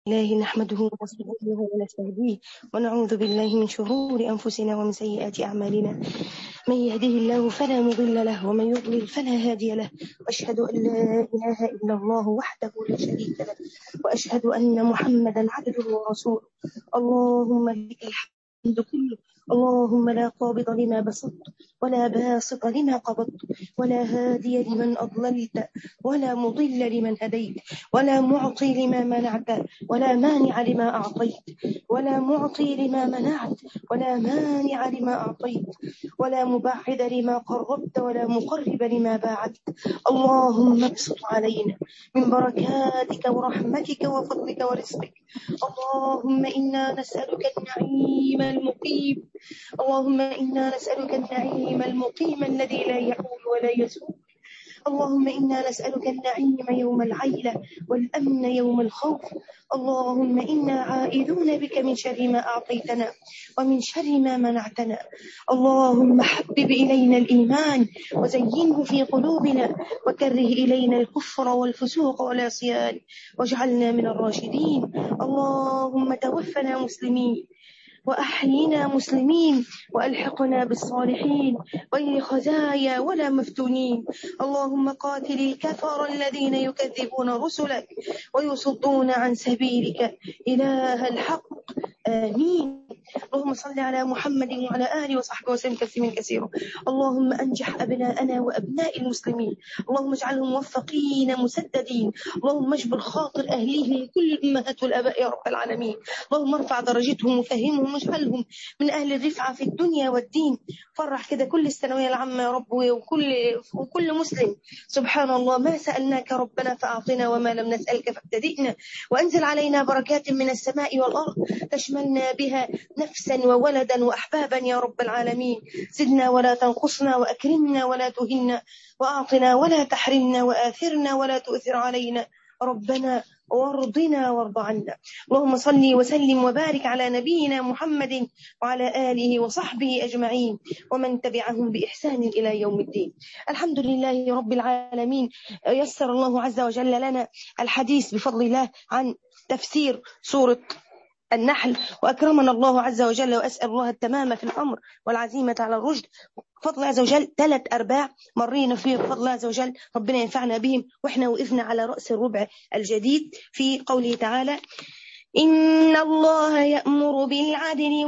الله نحمده ونستعينه ونستهديه ونعوذ بالله من شرور أنفسنا ومن سيئات أعمالنا من يهده الله فلا مضل له ومن يضلل فلا هادي له وأشهد أن لا إله إلا الله وحده لا شريك له وأشهد أن محمدا عبده ورسوله اللهم لك الحمد كله اللهم لا قابض لما بسطت ولا باسط لما قبضت ولا هادي لمن أضللت ولا مضل لمن هديت ولا معطي لما منعت ولا مانع لما أعطيت ولا معطي لما منعت ولا مانع لما أعطيت ولا مبعد لما قربت ولا مقرب لما باعدت اللهم ابسط علينا من بركاتك ورحمتك وفضلك ورزقك اللهم إنا نسألك النعيم المقيم اللهم إنا نسألك النعيم المقيم الذي لا يعود ولا يزول اللهم إنا نسألك النعيم يوم العيلة والأمن يوم الخوف اللهم إنا عائذون بك من شر ما أعطيتنا ومن شر ما منعتنا اللهم حبب إلينا الإيمان وزينه في قلوبنا وكره إلينا الكفر والفسوق والعصيان واجعلنا من الراشدين اللهم توفنا مسلمين وأحينا مسلمين وألحقنا بالصالحين غير خزايا ولا مفتونين اللهم قاتل الكفر الذين يكذبون رسلك ويصدون عن سبيلك إله الحق آمين اللهم صل على محمد وعلى آله وصحبه وسلم تسليما كثيرا اللهم أنجح أبناءنا وأبناء المسلمين اللهم اجعلهم موفقين مسددين اللهم اجبر خاطر أهليهم كل الأمهات والآباء يا رب العالمين اللهم ارفع درجتهم وفهمهم واجعلهم من أهل الرفعة في الدنيا والدين فرح كده كل الثانوية العامة يا رب وكل وكل مسلم سبحان الله ما سألناك ربنا فأعطنا وما لم نسألك فابتدئنا وأنزل علينا بركات من السماء والأرض تشملنا بها نفسا وولدا وأحبابا يا رب العالمين زدنا ولا تنقصنا وأكرمنا ولا تهنا وأعطنا ولا تحرمنا وآثرنا ولا تؤثر علينا ربنا وارضنا وارض عنا اللهم صل وسلم وبارك على نبينا محمد وعلى آله وصحبه أجمعين ومن تبعهم بإحسان إلى يوم الدين الحمد لله رب العالمين يسر الله عز وجل لنا الحديث بفضل الله عن تفسير سورة النحل وأكرمنا الله عز وجل وأسأل الله التمام في الأمر والعزيمة على الرشد بفضل الله عز وجل ثلاث أرباع مرينا فيه بفضل الله عز وجل ربنا ينفعنا بهم وإحنا وقفنا على رأس الربع الجديد في قوله تعالى إن الله يأمر بالعدل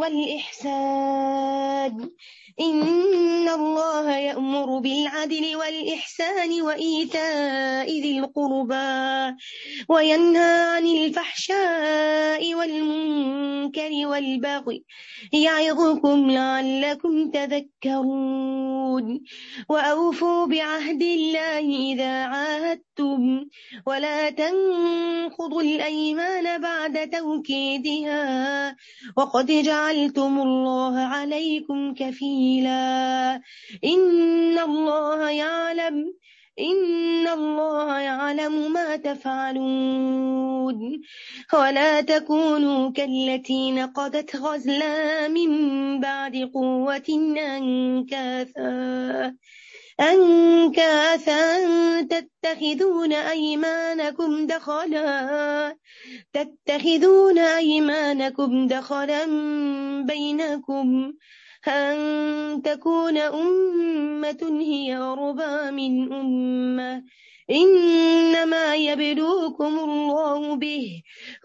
والإحسان إن الله يأمر بالعدل والإحسان وإيتاء ذي القربى وينهى عن الفحشاء والمنكر والبغي يعظكم لعلكم تذكرون وأوفوا بعهد الله إذا عاهدتم ولا تنقضوا الأيمان بعد توكيدها وقد جعلتم الله عليكم كفيلا إن الله يعلم إن الله يعلم ما تفعلون ولا تكونوا كالتي نقضت غزلا من بعد قوة أنكاثا أنكاثا تتخذون أيمانكم دخلا تتخذون أيمانكم دخلا بينكم أن تكون أمة هي أربى من أمة إنما يبلوكم الله به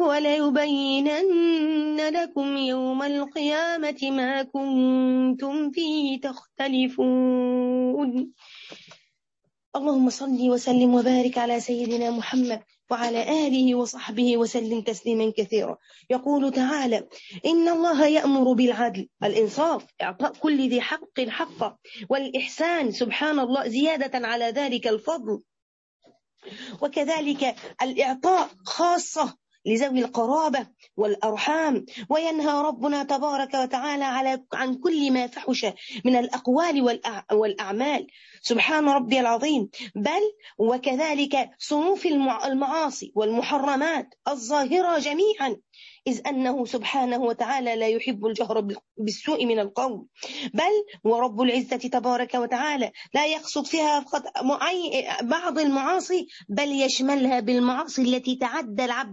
وليبينن لكم يوم القيامة ما كنتم فيه تختلفون اللهم صل وسلم وبارك على سيدنا محمد وعلى آله وصحبه وسلم تسليما كثيرا يقول تعالى إن الله يأمر بالعدل الإنصاف إعطاء كل ذي حق حقه والإحسان سبحان الله زيادة على ذلك الفضل وكذلك الإعطاء خاصة لذوي القرابة والأرحام وينهى ربنا تبارك وتعالى على عن كل ما فحش من الأقوال والأعمال سبحان ربي العظيم بل وكذلك صنوف المعاصي والمحرمات الظاهرة جميعا إذ أنه سبحانه وتعالى لا يحب الجهر بالسوء من القول بل ورب العزة تبارك وتعالى لا يقصد فيها فقط بعض المعاصي بل يشملها بالمعاصي التي تعدى العبد بها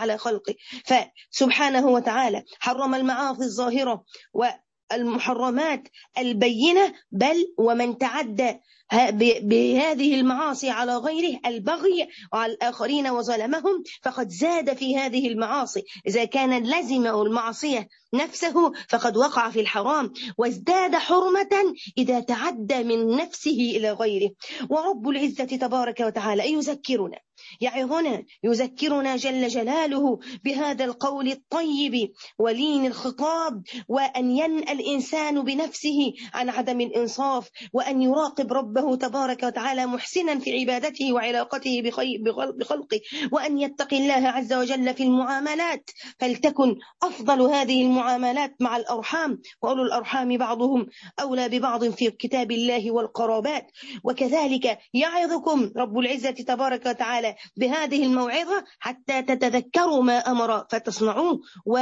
على خلقه فسبحانه وتعالى حرم المعاصي الظاهرة والمحرمات البينة بل ومن تعدى بهذه المعاصي على غيره البغي وعلى الآخرين وظلمهم فقد زاد في هذه المعاصي إذا كان لزم المعصية نفسه فقد وقع في الحرام وازداد حرمة إذا تعدى من نفسه إلى غيره ورب العزة تبارك وتعالى يذكرنا يعظنا يذكرنا جل جلاله بهذا القول الطيب ولين الخطاب وأن ينأى الإنسان بنفسه عن عدم الإنصاف وأن يراقب ربه تبارك وتعالى محسنا في عبادته وعلاقته بخلقه وأن يتقي الله عز وجل في المعاملات فلتكن أفضل هذه المعاملات مع الأرحام وأولو الأرحام بعضهم أولى ببعض في كتاب الله والقرابات وكذلك يعظكم رب العزة تبارك وتعالى بهذه الموعظة حتى تتذكروا ما أمر فتصنعوه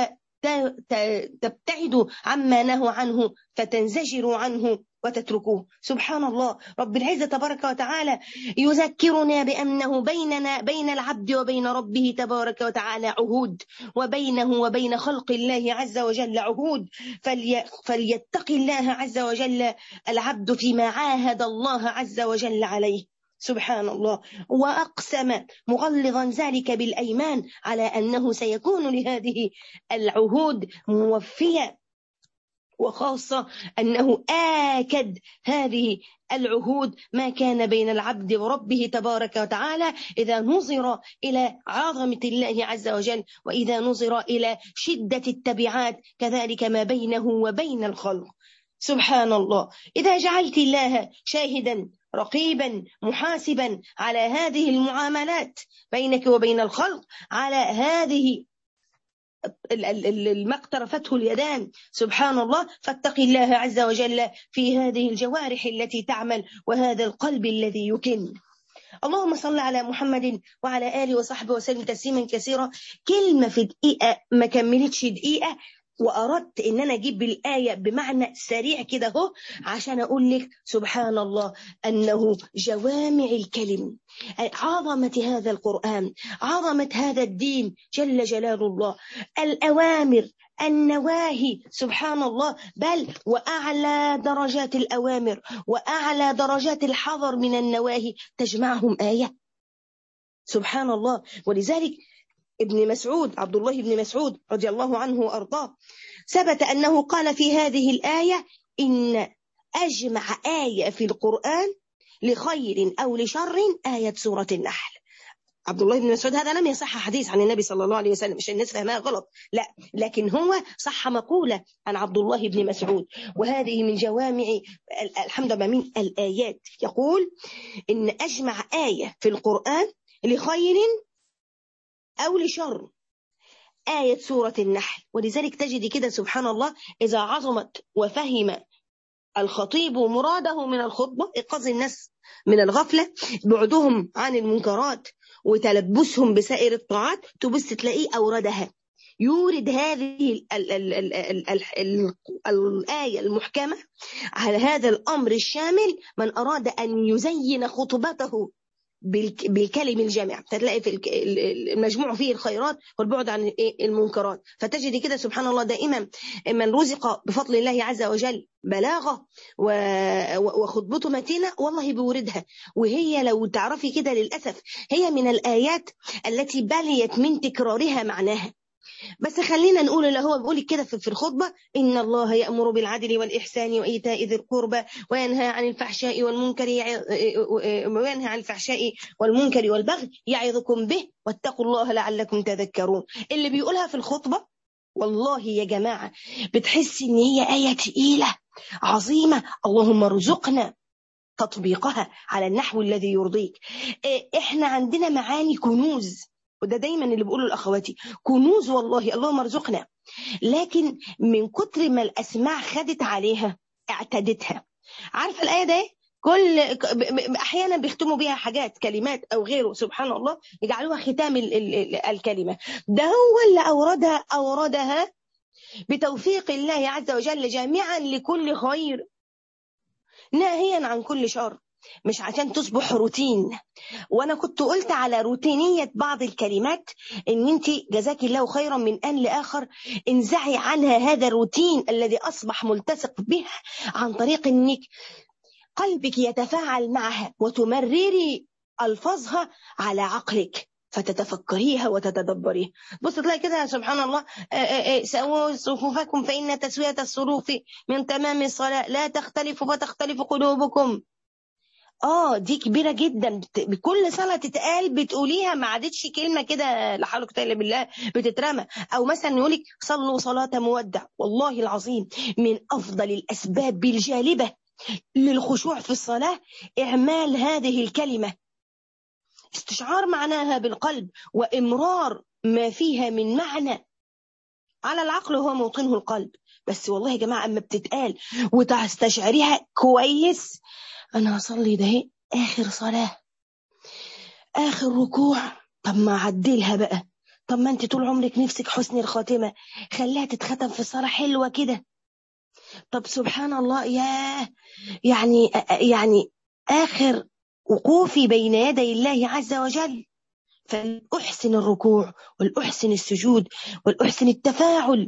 وتبتعدوا عما نهوا عنه فتنزجروا عنه وتتركوه سبحان الله رب العزة تبارك وتعالى يذكرنا بأنه بيننا بين العبد وبين ربه تبارك وتعالى عهود وبينه وبين خلق الله عز وجل عهود فلي فليتق الله عز وجل العبد فيما عاهد الله عز وجل عليه سبحان الله وأقسم مغلظا ذلك بالأيمان على أنه سيكون لهذه العهود موفية وخاصة أنه آكد هذه العهود ما كان بين العبد وربه تبارك وتعالى إذا نظر إلى عظمة الله عز وجل وإذا نظر إلى شدة التبعات كذلك ما بينه وبين الخلق سبحان الله إذا جعلت الله شاهدا رقيبا محاسبا على هذه المعاملات بينك وبين الخلق على هذه ما اقترفته اليدان سبحان الله فاتق الله عز وجل في هذه الجوارح التي تعمل وهذا القلب الذي يكن اللهم صل على محمد وعلى آله وصحبه وسلم تسليما كثيرا كلمة في دقيقة ما كملتش دقيقة واردت ان انا اجيب الايه بمعنى سريع كده اهو عشان اقول لك سبحان الله انه جوامع الكلم عظمه هذا القران عظمه هذا الدين جل جلال الله الاوامر النواهي سبحان الله بل واعلى درجات الاوامر واعلى درجات الحظر من النواهي تجمعهم ايه سبحان الله ولذلك ابن مسعود عبد الله بن مسعود رضي الله عنه وأرضاه ثبت أنه قال في هذه الآية إن أجمع آية في القرآن لخير أو لشر آية سورة النحل عبد الله بن مسعود هذا لم يصح حديث عن النبي صلى الله عليه وسلم مش الناس فهمها غلط لا لكن هو صح مقولة عن عبد الله بن مسعود وهذه من جوامع الحمد لله من الآيات يقول إن أجمع آية في القرآن لخير أو لشر آية سورة النحل ولذلك تجد كده سبحان الله إذا عظمت وفهم الخطيب مراده من الخطبة إيقاظ الناس من الغفلة بعدهم عن المنكرات وتلبسهم بسائر الطاعات تبص تلاقيه أوردها يورد هذه ال ال ال ال ال ال ال الآية المحكمة على هذا الأمر الشامل من أراد أن يزين خطبته بالكلم الجامع فتلاقي في المجموع فيه الخيرات والبعد عن المنكرات فتجد كده سبحان الله دائما من رزق بفضل الله عز وجل بلاغة وخطبته متينة والله بيوردها وهي لو تعرفي كده للأسف هي من الآيات التي بليت من تكرارها معناها بس خلينا نقول اللي هو بيقول كده في الخطبة إن الله يأمر بالعدل والإحسان وإيتاء ذي القربى وينهى عن الفحشاء والمنكر وينهى عن الفحشاء والمنكر والبغي يعظكم به واتقوا الله لعلكم تذكرون اللي بيقولها في الخطبة والله يا جماعة بتحس إن هي آية تقيلة عظيمة اللهم ارزقنا تطبيقها على النحو الذي يرضيك احنا عندنا معاني كنوز وده دايما اللي بقوله لاخواتي كنوز والله اللهم ارزقنا لكن من كتر ما الاسماع خدت عليها اعتدتها عارفه الايه ده كل احيانا بيختموا بيها حاجات كلمات او غيره سبحان الله يجعلوها ختام الكلمه ده هو اللي اوردها اوردها بتوفيق الله عز وجل جامعا لكل خير ناهيا عن كل شر مش عشان تصبح روتين وانا كنت قلت على روتينيه بعض الكلمات ان انت جزاك الله خيرا من ان لاخر انزعي عنها هذا الروتين الذي اصبح ملتصق به عن طريق انك قلبك يتفاعل معها وتمرري الفاظها على عقلك فتتفكريها وتتدبريها بص تلاقي كده سبحان الله سووا صفوفكم فإن تسوية الصروف من تمام الصلاة لا تختلف فتختلف قلوبكم اه دي كبيرة جدا بكل صلاة تتقال بتقوليها ما عادتش كلمة كده لا حول ولا بالله بتترمى او مثلا يقولك صلوا صلاة مودع والله العظيم من افضل الاسباب الجالبة للخشوع في الصلاة اعمال هذه الكلمة استشعار معناها بالقلب وامرار ما فيها من معنى على العقل هو موطنه القلب بس والله يا جماعة اما بتتقال وتستشعريها كويس انا هصلي ده اخر صلاه اخر ركوع طب ما عدلها بقى طب ما انت طول عمرك نفسك حسن الخاتمه خليها تتختم في الصلاه حلوه كده طب سبحان الله يا يعني يعني اخر وقوفي بين يدي الله عز وجل فلأحسن الركوع ولأحسن السجود ولأحسن التفاعل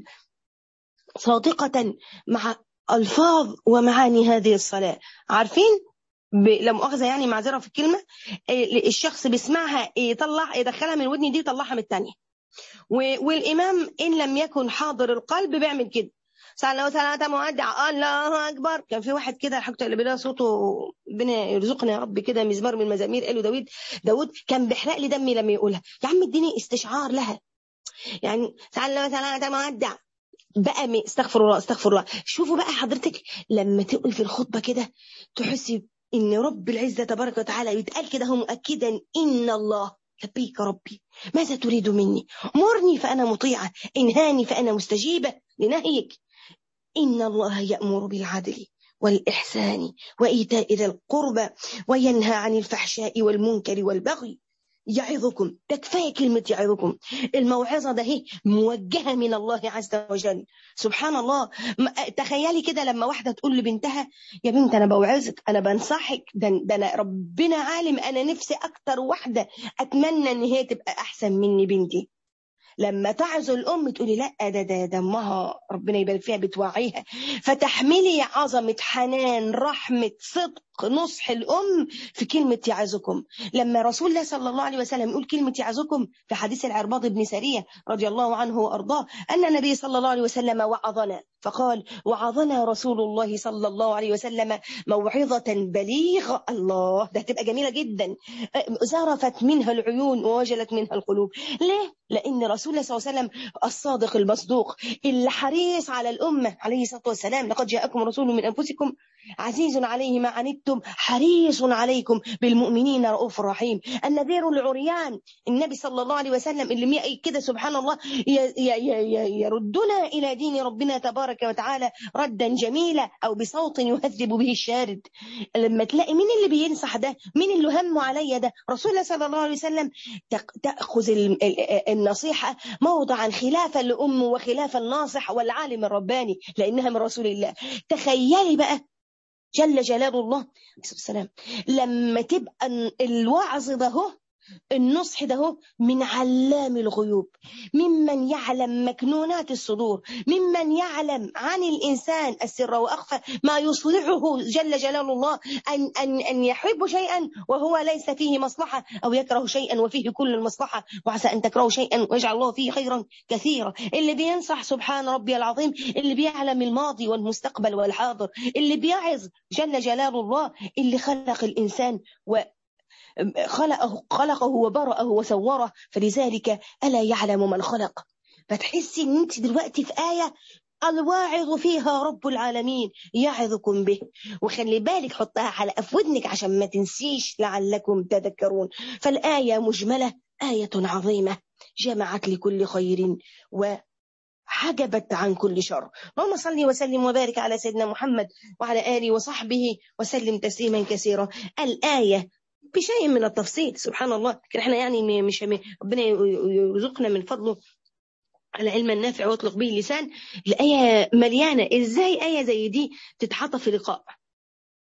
صادقة مع ألفاظ ومعاني هذه الصلاة عارفين لا مؤاخذه يعني معذره في الكلمه الشخص بيسمعها يطلع يدخلها من ودني دي يطلعها من الثانيه والامام ان لم يكن حاضر القلب بيعمل كده صلى ثلاثة مودع الله أكبر كان في واحد كده الحمد اللي بلا صوته ربنا يرزقنا يا رب كده مزمار من المزامير قالوا داود داود كان بيحرق لي دمي لما يقولها يا عم اديني استشعار لها يعني صلى ثلاثة مودع بقى استغفر الله استغفر الله شوفوا بقى حضرتك لما تقول في الخطبة كده تحسي ان رب العزة تبارك وتعالى يتقال كده هو مؤكدا ان الله لبيك ربي ماذا تريد مني مرني فأنا مطيعة انهاني فأنا مستجيبة لنهيك إن الله يأمر بالعدل والإحسان وإيتاء ذي القربى وينهى عن الفحشاء والمنكر والبغي يعظكم ده كفايه كلمه يعظكم الموعظه ده هي موجهه من الله عز وجل سبحان الله تخيلي كده لما واحده تقول لبنتها يا بنت انا بوعظك انا بنصحك ده, ده أنا ربنا عالم انا نفسي اكتر واحده اتمنى ان هي تبقى احسن مني بنتي لما تعظ الام تقولي لا ده ده دمها ربنا يبارك فيها بتوعيها فتحملي عظمه حنان رحمه صدق نصح الأم في كلمة يعزكم لما رسول الله صلى الله عليه وسلم يقول كلمة يعزكم في حديث العرباض بن سرية رضي الله عنه وأرضاه أن النبي صلى الله عليه وسلم وعظنا فقال وعظنا رسول الله صلى الله عليه وسلم موعظة بليغة الله ده تبقى جميلة جدا زرفت منها العيون ووجلت منها القلوب ليه؟ لأن رسول الله صلى الله عليه وسلم الصادق المصدوق اللي حريص على الأمة عليه الصلاة والسلام لقد جاءكم رسول من أنفسكم عزيز عليه ما عنتم حريص عليكم بالمؤمنين رؤوف رحيم النذير العريان النبي صلى الله عليه وسلم اللي كده سبحان الله يردنا إلى دين ربنا تبارك وتعالى ردا جميلا أو بصوت يهذب به الشارد لما تلاقي مين اللي بينصح ده مين اللي همه عليا ده رسول الله صلى الله عليه وسلم تأخذ النصيحة موضعا خلافا لأمه وخلاف الناصح والعالم الرباني لأنها من رسول الله تخيلي بقى جل جلال الله السلام لما تبقى الوعظ ده هو النصح ده هو من علام الغيوب ممن يعلم مكنونات الصدور ممن يعلم عن الإنسان السر وأخفى ما يصلحه جل جلال الله أن, أن, أن يحب شيئا وهو ليس فيه مصلحة أو يكره شيئا وفيه كل المصلحة وعسى أن تكرهوا شيئا ويجعل الله فيه خيرا كثيرا اللي بينصح سبحان ربي العظيم اللي بيعلم الماضي والمستقبل والحاضر اللي بيعظ جل جلال الله اللي خلق الإنسان و خلقه, خلقه وبرأه وسوره فلذلك ألا يعلم من خلق فتحسي ان انت دلوقتي في آية الواعظ فيها رب العالمين يعظكم به وخلي بالك حطها على أفودنك عشان ما تنسيش لعلكم تذكرون فالآية مجملة آية عظيمة جمعت لكل خير و حجبت عن كل شر اللهم صل وسلم وبارك على سيدنا محمد وعلى آله وصحبه وسلم تسليما كثيرا الآية بشيء من التفصيل سبحان الله لكن احنا يعني مش ربنا يرزقنا من فضله على علم النافع واطلق به اللسان الآية مليانة ازاي آية زي دي تتحط في لقاء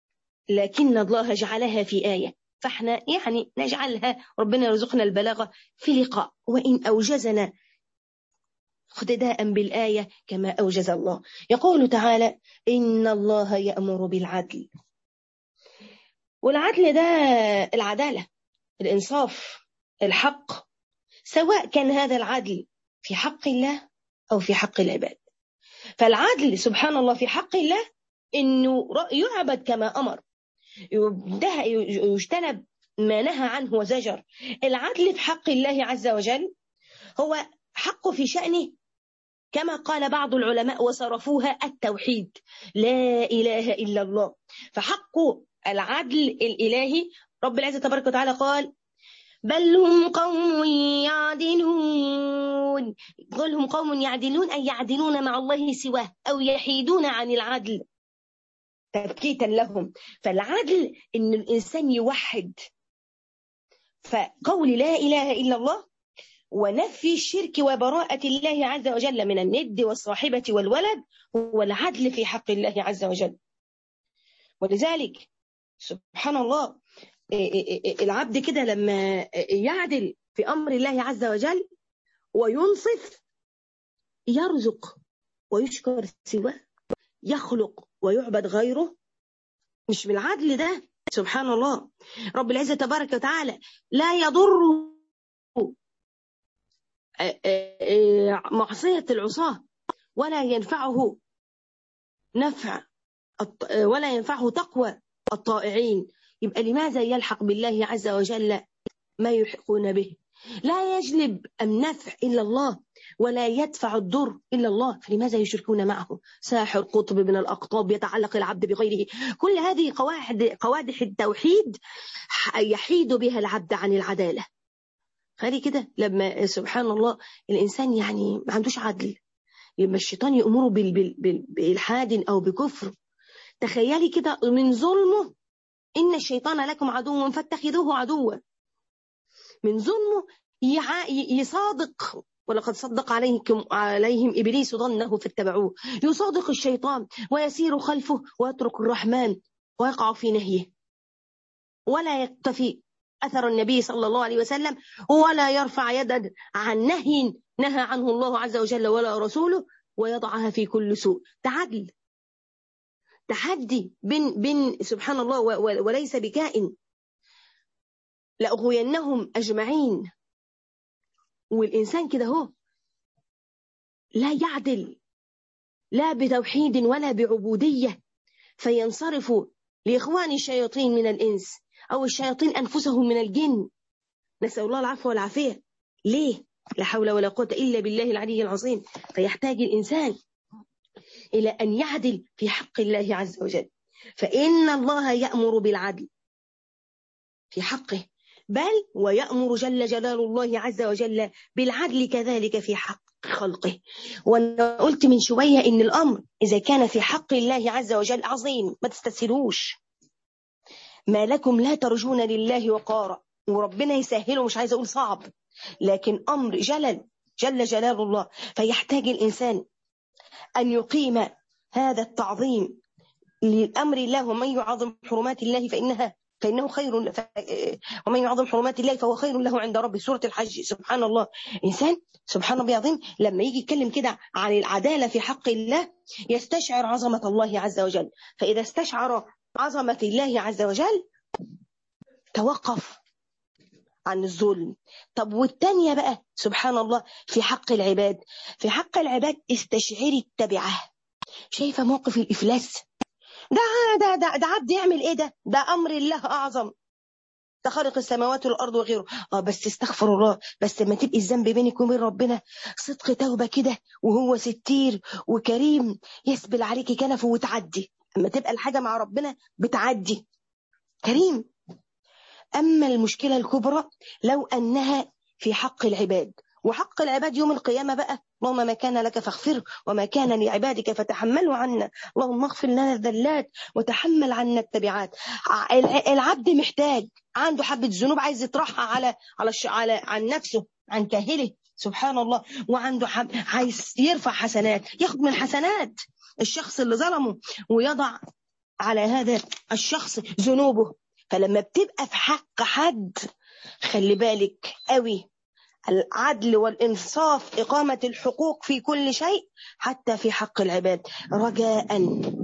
لكن الله جعلها في آية فاحنا يعني نجعلها ربنا يرزقنا البلاغة في لقاء وإن أوجزنا اقتداء بالآية كما أوجز الله يقول تعالى إن الله يأمر بالعدل والعدل ده العدالة الإنصاف الحق سواء كان هذا العدل في حق الله أو في حق العباد فالعدل سبحان الله في حق الله إنه يعبد كما أمر يجتنب ما نهى عنه وزجر العدل في حق الله عز وجل هو حق في شأنه كما قال بعض العلماء وصرفوها التوحيد لا إله إلا الله فحق العدل الإلهي رب العزة تبارك وتعالى قال بل هم قوم يعدلون بل هم قوم يعدلون أي يعدلون مع الله سواه أو يحيدون عن العدل تبكيتا لهم فالعدل إن الإنسان يوحد فقول لا إله إلا الله ونفي الشرك وبراءة الله عز وجل من الند والصاحبة والولد هو العدل في حق الله عز وجل ولذلك سبحان الله العبد كده لما يعدل في أمر الله عز وجل وينصف يرزق ويشكر سواه يخلق ويعبد غيره مش بالعدل ده سبحان الله رب العزة تبارك وتعالى لا يضر معصية العصاة ولا ينفعه نفع ولا ينفعه تقوى الطائعين يبقى لماذا يلحق بالله عز وجل ما يلحقون به لا يجلب النفع إلا الله ولا يدفع الضر إلا الله فلماذا يشركون معه ساحر قطب من الأقطاب يتعلق العبد بغيره كل هذه قواعد قوادح التوحيد يحيد بها العبد عن العدالة خلي كده لما سبحان الله الإنسان يعني ما عندوش عدل يبقى الشيطان يأمره بإلحاد أو بكفر تخيلي كده من ظلمه إن الشيطان لكم عدو فاتخذوه عدوا من ظلمه يصادق ولقد صدق عليكم عليهم إبليس ظنه فاتبعوه يصادق الشيطان ويسير خلفه ويترك الرحمن ويقع في نهيه ولا يكتفي أثر النبي صلى الله عليه وسلم ولا يرفع يدا عن نهي نهى عنه الله عز وجل ولا رسوله ويضعها في كل سوء تعدل تحدي بين بين سبحان الله وليس بكائن لأغوينهم أجمعين والإنسان كده هو لا يعدل لا بتوحيد ولا بعبودية فينصرف لإخوان الشياطين من الإنس أو الشياطين أنفسهم من الجن نسأل الله العفو والعافية ليه؟ لا حول ولا قوة إلا بالله العلي العظيم فيحتاج الإنسان إلى أن يعدل في حق الله عز وجل فإن الله يأمر بالعدل في حقه بل ويأمر جل جلال الله عز وجل بالعدل كذلك في حق خلقه وأنا قلت من شوية إن الأمر إذا كان في حق الله عز وجل عظيم ما تستسهلوش ما لكم لا ترجون لله وقارا وربنا يسهله مش عايز أقول صعب لكن أمر جلل جل جلال الله فيحتاج الإنسان أن يقيم هذا التعظيم لأمر الله ومن يعظم حرمات الله فإنها فإنه خير ف... ومن يعظم حرمات الله فهو خير له عند ربه سورة الحج سبحان الله إنسان سبحان الله العظيم لما يجي يتكلم كده عن العدالة في حق الله يستشعر عظمة الله عز وجل فإذا استشعر عظمة الله عز وجل توقف عن الظلم طب والتانية بقى سبحان الله في حق العباد في حق العباد استشعري التبعة شايفة موقف الإفلاس ده ده ده, ده عبد يعمل ايه ده ده امر الله اعظم ده خالق السماوات والارض وغيره اه بس استغفر الله بس لما تبقي الذنب بينك وبين ربنا صدق توبه كده وهو ستير وكريم يسبل عليكي كنفه وتعدي اما تبقى الحاجه مع ربنا بتعدي كريم اما المشكله الكبرى لو انها في حق العباد وحق العباد يوم القيامة بقى اللهم ما كان لك فاغفر وما كان لعبادك فتحملوا عنا اللهم اغفر لنا الذلات وتحمل عنا التبعات العبد محتاج عنده حبة ذنوب عايز يطرحها على على على عن نفسه عن كاهله سبحان الله وعنده حب عايز يرفع حسنات ياخد من حسنات الشخص اللي ظلمه ويضع على هذا الشخص ذنوبه فلما بتبقى في حق حد خلي بالك قوي العدل والإنصاف إقامة الحقوق في كل شيء حتى في حق العباد رجاء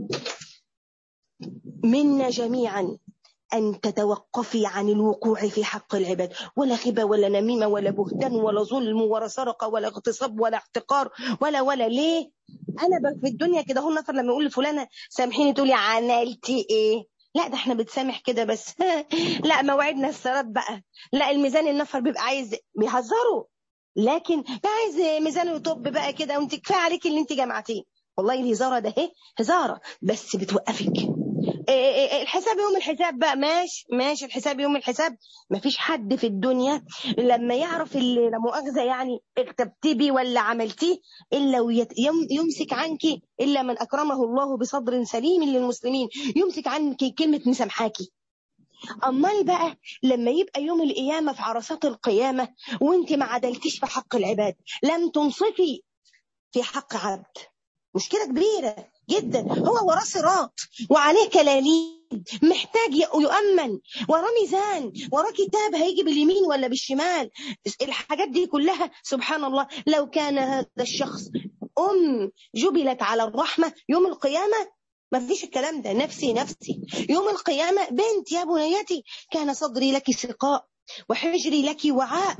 منا جميعا أن تتوقفي عن الوقوع في حق العباد ولا خبة ولا نميمة ولا بهتان ولا ظلم ولا سرقة ولا اغتصاب ولا احتقار ولا ولا ليه أنا في الدنيا كده هو نفر لما يقول لفلانة سامحيني تقولي عملتي إيه لا ده احنا بتسامح كده بس لا موعدنا السراب بقى لا الميزان النفر بيبقى عايز بيهزروا لكن عايز ميزانه يطب بقى كده وانت كفايه عليك اللي انت جمعتيه والله الهزاره ده اهي هزاره بس بتوقفك الحساب يوم الحساب بقى ماشي ماشي الحساب يوم الحساب مفيش حد في الدنيا لما يعرف اللي لا مؤاخذه يعني اغتبتي بيه ولا عملتيه الا يمسك عنك الا من اكرمه الله بصدر سليم للمسلمين يمسك عنك كلمه مسامحاكي امال بقى لما يبقى يوم القيامه في عرصات القيامه وانت ما عدلتيش في حق العباد لم تنصفي في حق عبد مشكله كبيره جدا هو وراه صراط وعليه كلاليب محتاج يؤمن وراه ميزان وراه كتاب هيجي باليمين ولا بالشمال الحاجات دي كلها سبحان الله لو كان هذا الشخص أم جبلت على الرحمة يوم القيامة ما فيش الكلام ده نفسي نفسي يوم القيامة بنت يا بنيتي كان صدري لك سقاء وحجري لك وعاء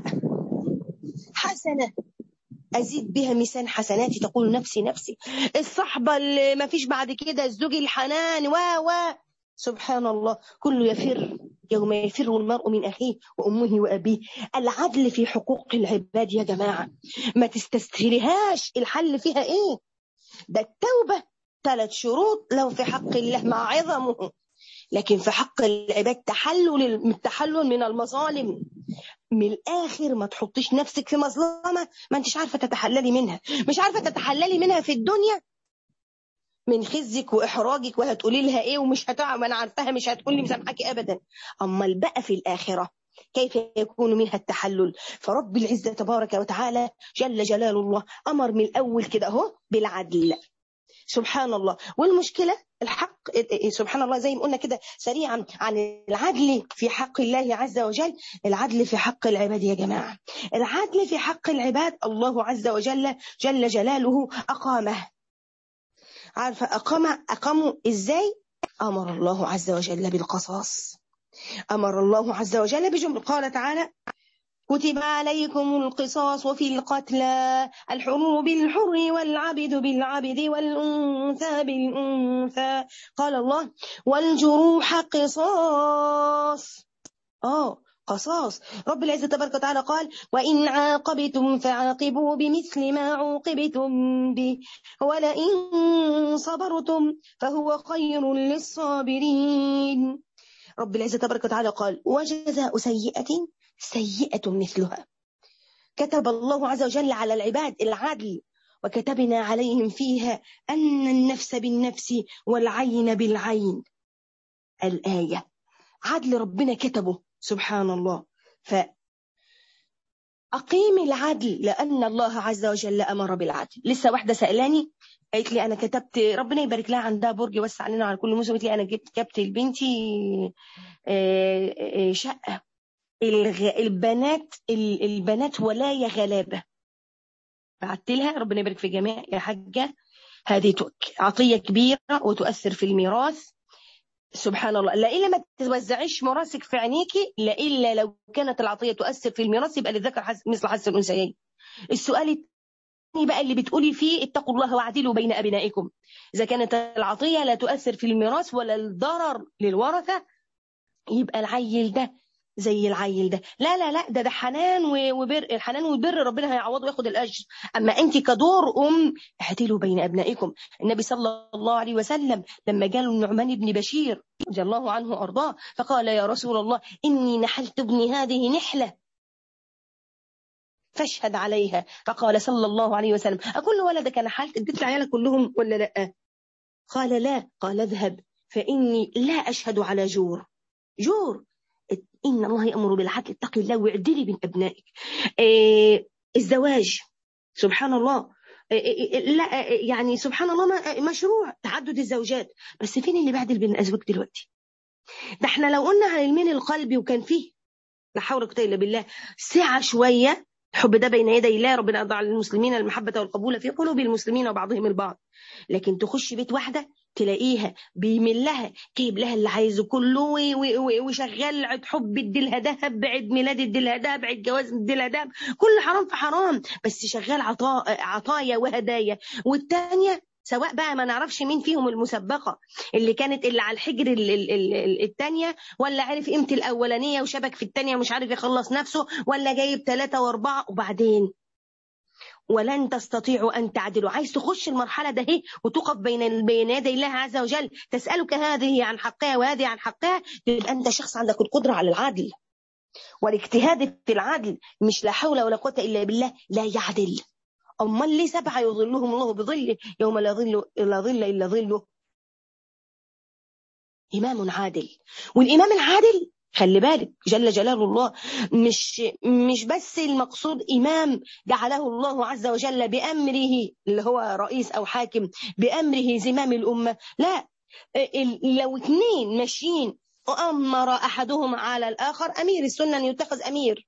حسنة أزيد بها ميزان حسناتي تقول نفسي نفسي الصحبة اللي ما فيش بعد كده الزوج الحنان و و سبحان الله كله يفر يوم يفر المرء من أخيه وأمه وأبيه العدل في حقوق العباد يا جماعة ما تستسهلهاش الحل فيها إيه ده التوبة ثلاث شروط لو في حق الله مع عظمه لكن في حق العباد تحلل التحلل من المظالم من الاخر ما تحطيش نفسك في مظلمه ما انتش عارفه تتحللي منها مش عارفه تتحللي منها في الدنيا من خزك واحراجك وهتقولي لها ايه ومش هتعمل انا عارفاها مش هتقول لي مسامحاكي ابدا اما بقى في الاخره كيف يكون منها التحلل فرب العزه تبارك وتعالى جل جلال الله امر من الاول كده اهو بالعدل سبحان الله والمشكلة الحق سبحان الله زي ما قلنا كده سريعا عن العدل في حق الله عز وجل العدل في حق العباد يا جماعة العدل في حق العباد الله عز وجل جل جلاله أقامه عارفة أقام أقاموا إزاي أمر الله عز وجل بالقصاص أمر الله عز وجل بجملة قال تعالى كتب عليكم القصاص في القتلى الحر بالحر والعبد بالعبد والأنثى بالأنثى قال الله والجروح قصاص آه قصاص رب العزة تبارك وتعالى قال وإن عاقبتم فعاقبوا بمثل ما عوقبتم به ولئن صبرتم فهو خير للصابرين رب العزة تبارك وتعالى قال وجزاء سيئة سيئة مثلها كتب الله عز وجل على العباد العدل وكتبنا عليهم فيها أن النفس بالنفس والعين بالعين الآية عدل ربنا كتبه سبحان الله فأقيم العدل لأن الله عز وجل أمر بالعدل لسه واحدة سألاني قالت لي أنا كتبت ربنا يبارك لها عندها برج يوسع علينا على كل موسم قالت لي أنا جبت كتبت لبنتي شقة البنات البنات ولاية غلابة بعت لها ربنا يبارك في جميع يا حاجة هذه عطية كبيرة وتؤثر في الميراث سبحان الله لا إلا ما توزعيش مراسك في عينيكي لا إلا لو كانت العطية تؤثر في الميراث يبقى للذكر مثل حس الأنثيين السؤال الثاني بقى اللي بتقولي فيه اتقوا الله واعدلوا بين أبنائكم إذا كانت العطية لا تؤثر في الميراث ولا الضرر للورثة يبقى العيل ده زي العيل ده لا لا لا ده ده حنان وبر الحنان والبر ربنا هيعوضه وياخد الاجر اما انت كدور ام اعدلوا بين ابنائكم النبي صلى الله عليه وسلم لما جاء النعمان بن بشير رضي الله عنه وارضاه فقال يا رسول الله اني نحلت ابني هذه نحله فاشهد عليها فقال صلى الله عليه وسلم أكل ولدك نحلت اديت العيال كلهم ولا لا قال لا قال اذهب فإني لا أشهد على جور جور إن الله يأمر بالعدل اتقي الله واعدلي بين أبنائك إيه الزواج سبحان الله لا يعني سبحان الله مشروع تعدد الزوجات بس فين اللي بعدل بين الازواج دلوقتي ده احنا لو قلنا عن المين القلبي وكان فيه لا حول ولا قوه الا بالله سعه شويه الحب ده بين يدي الله ربنا أضع للمسلمين المحبة والقبول في قلوب المسلمين وبعضهم البعض لكن تخش بيت واحدة تلاقيها بيمل لها جايب لها اللي عايزه كله وشغال عيد حب اديلها دهب عيد ميلاد اديلها دهب عيد جواز اديلها دهب كل حرام في حرام بس شغال عطاء عطايا وهدايا والتانية سواء بقى ما نعرفش مين فيهم المسبقة اللي كانت اللي على الحجر الثانية ولا عارف قيمة الأولانية وشبك في الثانية ومش عارف يخلص نفسه ولا جايب ثلاثة وأربعة وبعدين ولن تستطيعوا أن تعدلوا عايز تخش المرحلة ده هي وتقف بين بين يدي الله عز وجل تسألك هذه عن حقها وهذه عن حقها تبقى أنت شخص عندك القدرة على العدل والاجتهاد في العدل مش لا حول ولا قوة إلا بالله لا يعدل أمال ليه سبعة يظلهم الله بظله يوم لا ظل لا ظل إلا ظله إمام عادل والإمام العادل خلي بالك جل جلال الله مش مش بس المقصود إمام جعله الله عز وجل بأمره اللي هو رئيس أو حاكم بأمره زمام الأمة لا لو اثنين ماشيين أمر أحدهم على الآخر أمير السنة أن يتخذ أمير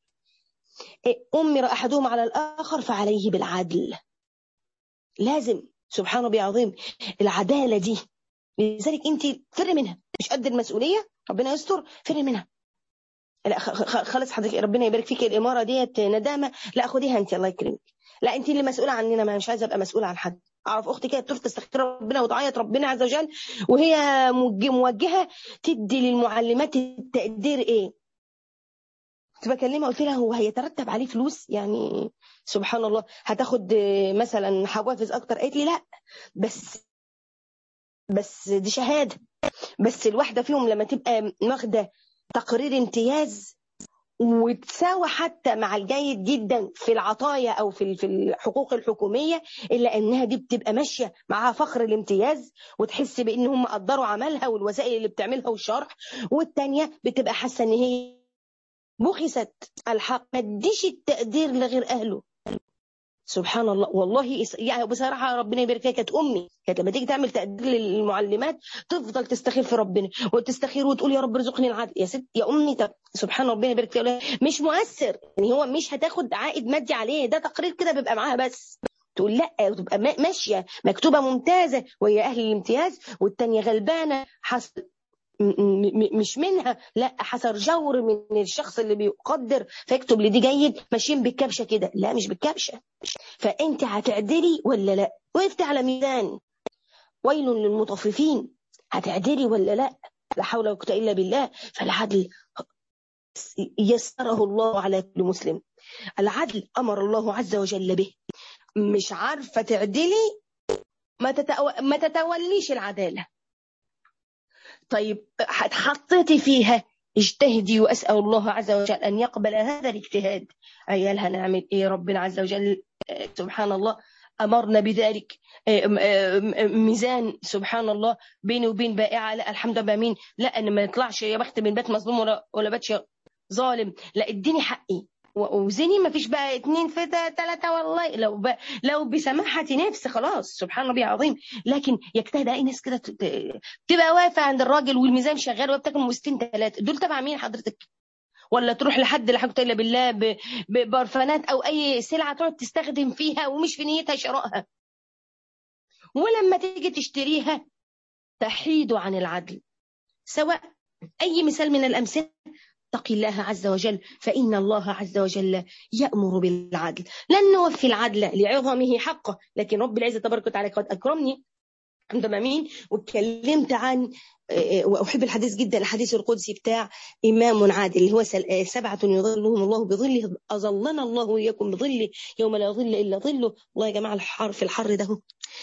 أمر أحدهم على الآخر فعليه بالعدل لازم سبحان ربي عظيم العدالة دي لذلك أنت فر منها مش قد المسؤولية ربنا يستر فر منها لا خلص حضرتك ربنا يبارك فيك الإمارة ديت ندامة لا خديها أنت الله يكرمك لا أنت اللي مسؤولة عننا ما مش عايزة أبقى مسؤولة عن حد أعرف أختي كده تروح تستغفر ربنا وتعيط ربنا عز وجل وهي موجهة تدي للمعلمات التقدير إيه كنت بكلمها قلت لها هو هيترتب عليه فلوس يعني سبحان الله هتاخد مثلا حوافز اكتر قالت لي لا بس بس دي شهاده بس الواحده فيهم لما تبقى واخده تقرير امتياز وتساوى حتى مع الجيد جدا في العطايا او في في الحقوق الحكوميه الا انها دي بتبقى ماشيه معاها فخر الامتياز وتحس بان هم قدروا عملها والوسائل اللي بتعملها والشرح والتانيه بتبقى حاسه ان هي بخست الحق ما تديش التقدير لغير اهله سبحان الله والله يعني بصراحه ربنا يبارك فيها كانت امي كانت لما تيجي تعمل تقدير للمعلمات تفضل تستخير في ربنا وتستخير وتقول يا رب ارزقني العدل يا ست يا امي طب سبحان ربنا يبارك فيها مش مؤثر يعني هو مش هتاخد عائد مادي عليه ده تقرير كده بيبقى معاها بس تقول لا وتبقى ماشيه مكتوبه ممتازه وهي اهل الامتياز والتانيه غلبانه حصل مش منها لا حصل جور من الشخص اللي بيقدر فيكتب لي دي جيد ماشيين بالكبشه كده لا مش بالكبشه فانت هتعدلي ولا لا وقفت على ميزان ويل للمطففين هتعدلي ولا لا لا حول ولا قوه الا بالله فالعدل يسره الله على كل مسلم العدل امر الله عز وجل به مش عارفه تعدلي ما, تتو... ما تتوليش العداله طيب حطيتي فيها اجتهدي واسال الله عز وجل ان يقبل هذا الاجتهاد عيالها نعمل ايه ربنا عز وجل سبحان الله امرنا بذلك ميزان سبحان الله بيني وبين بائعه لا الحمد لله مين لا ان ما يطلعش يا بخت من بيت مظلوم ولا ولا بيت ظالم لا اديني حقي وزني ما فيش بقى اتنين في ثلاثة والله لو ب... لو بسماحة نفس خلاص سبحان ربي عظيم لكن يجتهد اي ناس كده تبقى واقفة عند الراجل والميزان شغال وبتاكل موستين ثلاثة دول تبع مين حضرتك؟ ولا تروح لحد لا حول الا بالله ب... ببرفانات او اي سلعة تقعد تستخدم فيها ومش في نيتها شرائها ولما تيجي تشتريها تحيد عن العدل سواء اي مثال من الامثله اتق الله عز وجل فإن الله عز وجل يأمر بالعدل لن نوفي العدل لعظمه حقه لكن رب العزة تبارك وتعالى قد أكرمني عندما مين واتكلمت عن واحب الحديث جدا الحديث القدسي بتاع امام عادل اللي هو سبعه يظلهم الله بظله اظلنا الله واياكم بظله يوم لا ظل الا ظله والله يا جماعه الحر في الحر ده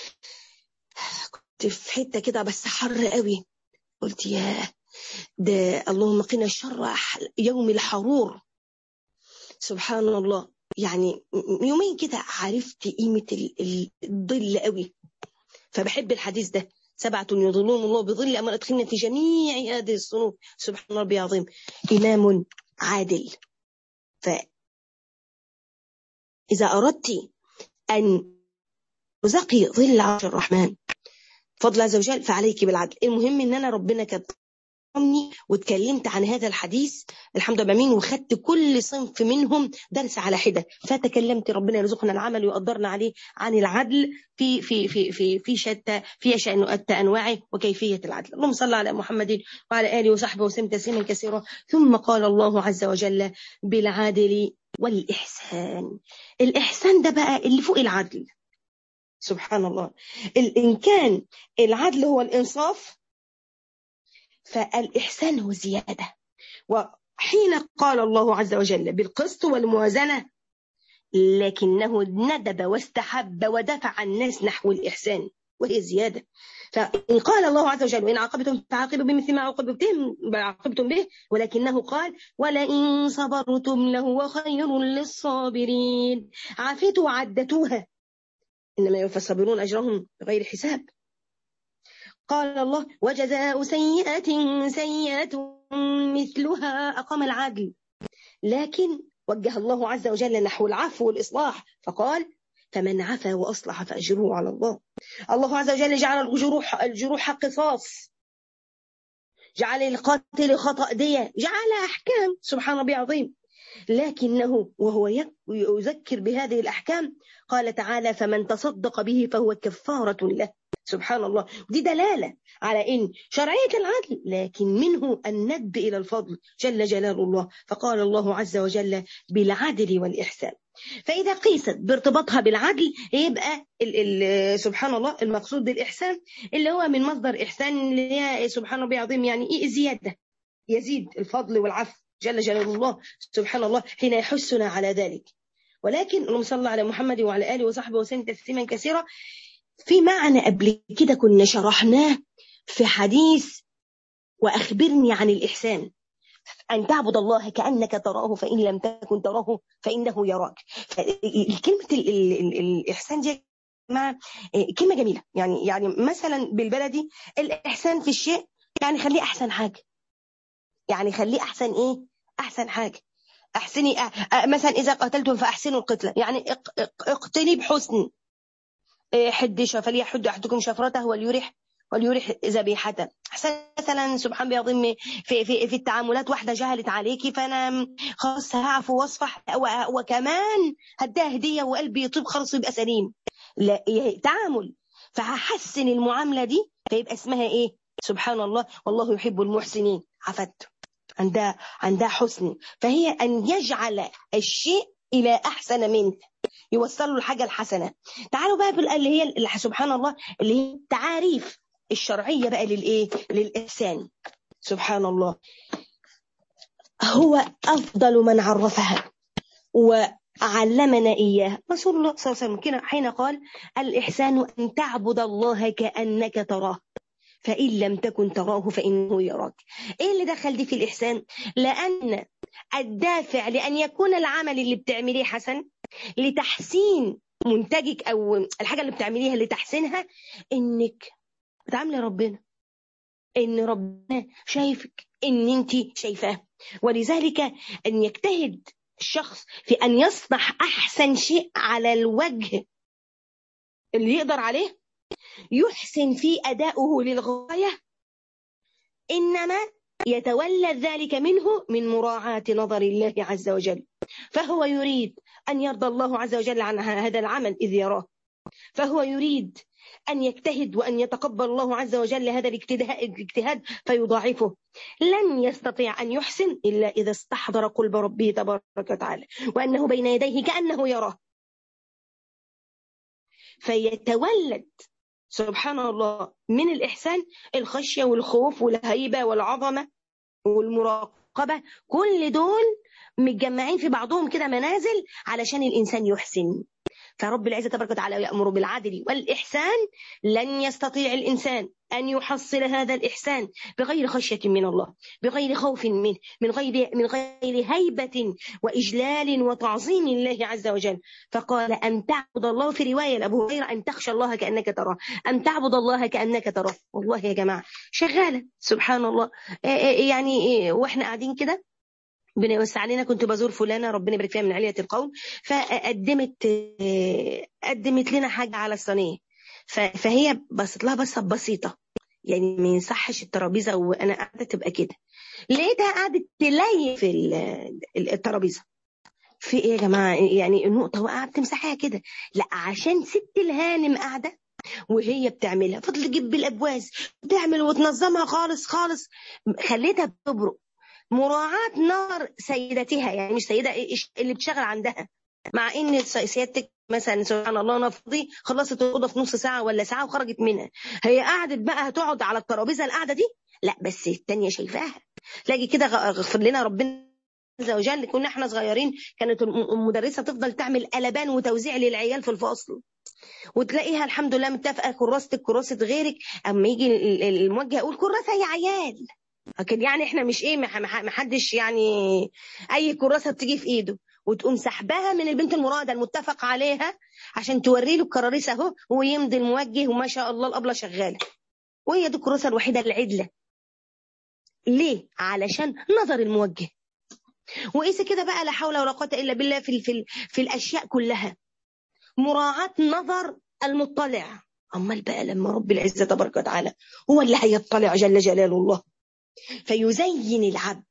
كنت في حته كده بس حر قوي قلت ياه ده اللهم قنا شر يوم الحرور سبحان الله يعني يومين كده عرفت قيمة الظل قوي فبحب الحديث ده سبعة يظلهم الله بظل أما أدخلنا في جميع هذه الصنوف سبحان ربي عظيم إمام عادل فإذا أردت أن ترزقي ظل عرش الرحمن فضل عز وجل فعليك بالعدل المهم ان انا ربنا كان أمني واتكلمت عن هذا الحديث الحمد لله مين وخدت كل صنف منهم درس على حدة فتكلمت ربنا يرزقنا العمل ويقدرنا عليه عن العدل في في في في في شتى في شتى انواعه وكيفيه العدل اللهم صل على محمد وعلى اله وصحبه وسلم تسليما كثيرا ثم قال الله عز وجل بالعدل والاحسان الاحسان ده بقى اللي فوق العدل سبحان الله إن كان العدل هو الإنصاف فالإحسان هو زيادة وحين قال الله عز وجل بالقسط والموازنة لكنه ندب واستحب ودفع الناس نحو الإحسان وهي زيادة فإن قال الله عز وجل وإن عاقبتم فعاقبوا بمثل ما عاقبتم عاقبتم به ولكنه قال ولئن صبرتم لهو خير للصابرين عافيتوا وعدتوها إنما يوفى الصابرون أجرهم بغير حساب قال الله وجزاء سيئة سيئة مثلها أقام العدل لكن وجه الله عز وجل نحو العفو والإصلاح فقال فمن عفا وأصلح فأجره على الله الله عز وجل جعل الجروح الجروح قصاص جعل القاتل خطأ دية جعل أحكام سبحان ربي عظيم لكنه وهو يذكر بهذه الأحكام قال تعالى فمن تصدق به فهو كفارة له سبحان الله ودي دلالة على إن شرعية العدل لكن منه الند إلى الفضل جل جلال الله فقال الله عز وجل بالعدل والإحسان فإذا قيست بارتباطها بالعدل يبقى ال ال سبحان الله المقصود بالإحسان اللي هو من مصدر إحسان اللي هي سبحان ربي عظيم يعني إيه زيادة يزيد الفضل والعفو جل جلال الله سبحان الله حين يحثنا على ذلك ولكن اللهم صل على محمد وعلى آله وصحبه وسلم تسليما كثيرا في معنى قبل كده كنا شرحناه في حديث وأخبرني عن الإحسان أن تعبد الله كأنك تراه فإن لم تكن تراه فإنه يراك كلمة الإحسان دي مع كلمة جميلة يعني يعني مثلا بالبلدي الإحسان في الشيء يعني خليه أحسن حاجة يعني خليه أحسن إيه أحسن حاجة أحسني مثلا إذا قتلتم فأحسنوا القتلة يعني اقتلي بحسن حد فليحد أحدكم شفرته وليرح وليرح ذبيحته احسن مثلا سبحان بيضم في في في التعاملات واحده جهلت عليكي فانا خلاص هعفو واصفح وكمان هديها هديه وقلبي يطيب خلاص يبقى سليم لا تعامل فهحسن المعامله دي فيبقى اسمها ايه سبحان الله والله يحب المحسنين عفت عندها عندها حسن فهي ان يجعل الشيء الى احسن منه يوصلوا الحاجه الحسنه تعالوا بقى اللي هي اللي سبحان الله اللي هي التعاريف الشرعيه بقى للايه للاحسان سبحان الله هو افضل من عرفها وعلمنا اياه رسول الله صلى الله عليه وسلم كده حين قال الاحسان ان تعبد الله كانك تراه فإن لم تكن تراه فإنه يراك إيه اللي دخل دي في الإحسان لأن الدافع لأن يكون العمل اللي بتعمليه حسن لتحسين منتجك أو الحاجة اللي بتعمليها لتحسينها إنك بتعاملي ربنا إن ربنا شايفك إن أنت شايفاه ولذلك أن يجتهد الشخص في أن يصنع أحسن شيء على الوجه اللي يقدر عليه يحسن في أداؤه للغاية إنما يتولى ذلك منه من مراعاة نظر الله عز وجل فهو يريد أن يرضى الله عز وجل عن هذا العمل إذ يراه فهو يريد أن يجتهد وأن يتقبل الله عز وجل هذا الاجتهاد فيضاعفه لن يستطيع أن يحسن إلا إذا استحضر قلب ربه تبارك وتعالى وأنه بين يديه كأنه يراه فيتولد سبحان الله من الإحسان الخشية والخوف والهيبة والعظمة والمراقبة كل دول متجمعين في بعضهم كده منازل علشان الإنسان يحسن فرب العزة تبارك وتعالى يأمر بالعدل والإحسان لن يستطيع الإنسان أن يحصل هذا الإحسان بغير خشية من الله بغير خوف منه من غير من غير هيبة وإجلال وتعظيم الله عز وجل فقال أن تعبد الله في رواية لأبو هريرة أن تخشى الله كأنك تراه أن تعبد الله كأنك تراه والله يا جماعة شغالة سبحان الله يعني وإحنا قاعدين كده ربنا يوسع علينا كنت بزور فلانه ربنا يبارك فيها من علية القوم فقدمت قدمت لنا حاجه على الصينيه فهي بصت لها بصه بسيطه يعني ما ينصحش الترابيزه وانا قاعده تبقى كده لقيتها قعدت تلي في الترابيزه في ايه يا جماعه يعني النقطه وقعت تمسحها كده لا عشان ست الهانم قاعده وهي بتعملها فضلت تجيب بالابواز تعمل وتنظمها خالص خالص خليتها بتبرق مراعاة نار سيدتها يعني مش سيدة اللي بتشتغل عندها مع ان سيادتك مثلا سبحان الله انا فاضي خلصت الاوضه في نص ساعه ولا ساعه وخرجت منها هي قعدت بقى هتقعد على الترابيزه القعده دي لا بس الثانيه شايفاها تلاقي كده غفر لنا ربنا عز وجل كنا احنا صغيرين كانت المدرسه تفضل تعمل قلبان وتوزيع للعيال في الفصل وتلاقيها الحمد لله متفقه كراستك كراسه غيرك اما يجي الموجه يقول كراسه يا عيال لكن يعني احنا مش ايه ما حدش يعني اي كراسه بتيجي في ايده وتقوم سحبها من البنت المراده المتفق عليها عشان توري له الكراريس اهو ويمضي الموجه وما شاء الله الابله شغاله وهي دي الكراسه الوحيده العدله ليه علشان نظر الموجه وقيس كده بقى لا حول ولا قوه الا بالله في في, في الاشياء كلها مراعاه نظر المطلع امال بقى لما رب العزه تبارك وتعالى هو اللي هيطلع جل جلاله الله فيزين العبد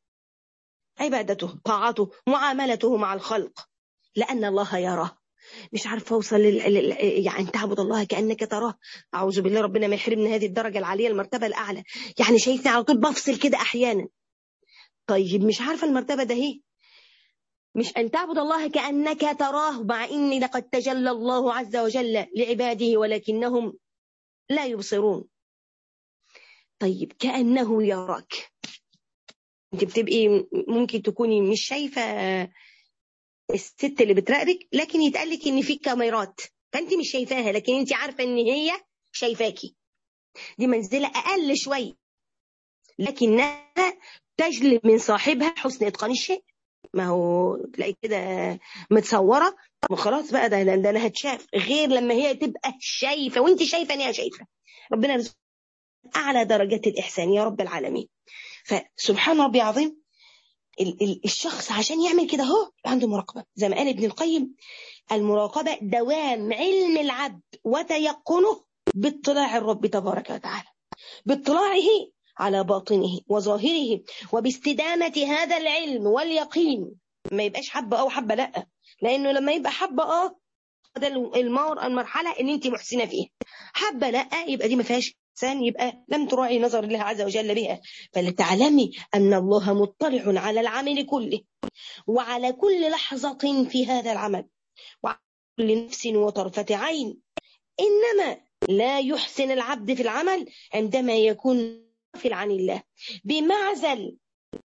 عبادته طاعته معاملته مع الخلق لأن الله يراه مش عارفه اوصل لل... يعني تعبد الله كانك تراه اعوذ بالله ربنا ما يحرمنا هذه الدرجه العاليه المرتبه الاعلى يعني شايفني على طول بفصل كده احيانا طيب مش عارفه المرتبه ده هي مش ان تعبد الله كانك تراه مع ان لقد تجلى الله عز وجل لعباده ولكنهم لا يبصرون طيب كانه يراك انت بتبقي ممكن تكوني مش شايفه الست اللي بتراقبك لكن يتقال لك ان في كاميرات فانت مش شايفاها لكن انت عارفه ان هي شايفاكي دي منزله اقل شويه لكنها تجلب من صاحبها حسن اتقان الشيء ما هو تلاقي كده متصوره وخلاص بقى ده, ده انا هتشاف غير لما هي تبقى شايفه وانت شايفه ان هي شايفه ربنا يرزق اعلى درجات الاحسان يا رب العالمين فسبحان ربي عظيم الشخص عشان يعمل كده هو عنده مراقبة زي ما قال ابن القيم المراقبة دوام علم العبد وتيقنه باطلاع الرب تبارك وتعالى باطلاعه على باطنه وظاهره وباستدامة هذا العلم واليقين ما يبقاش حبة أو حبة لأ لأنه لما يبقى حبة أه ده المار المرحلة اللي أنت محسنة فيها حبة لأ يبقى دي ما فيهاش إنسان يبقى لم تراعي نظر الله عز وجل بها فلتعلمي أن الله مطلع على العمل كله وعلى كل لحظة في هذا العمل وعلى كل نفس وطرفة عين إنما لا يحسن العبد في العمل عندما يكون غافل عن الله بمعزل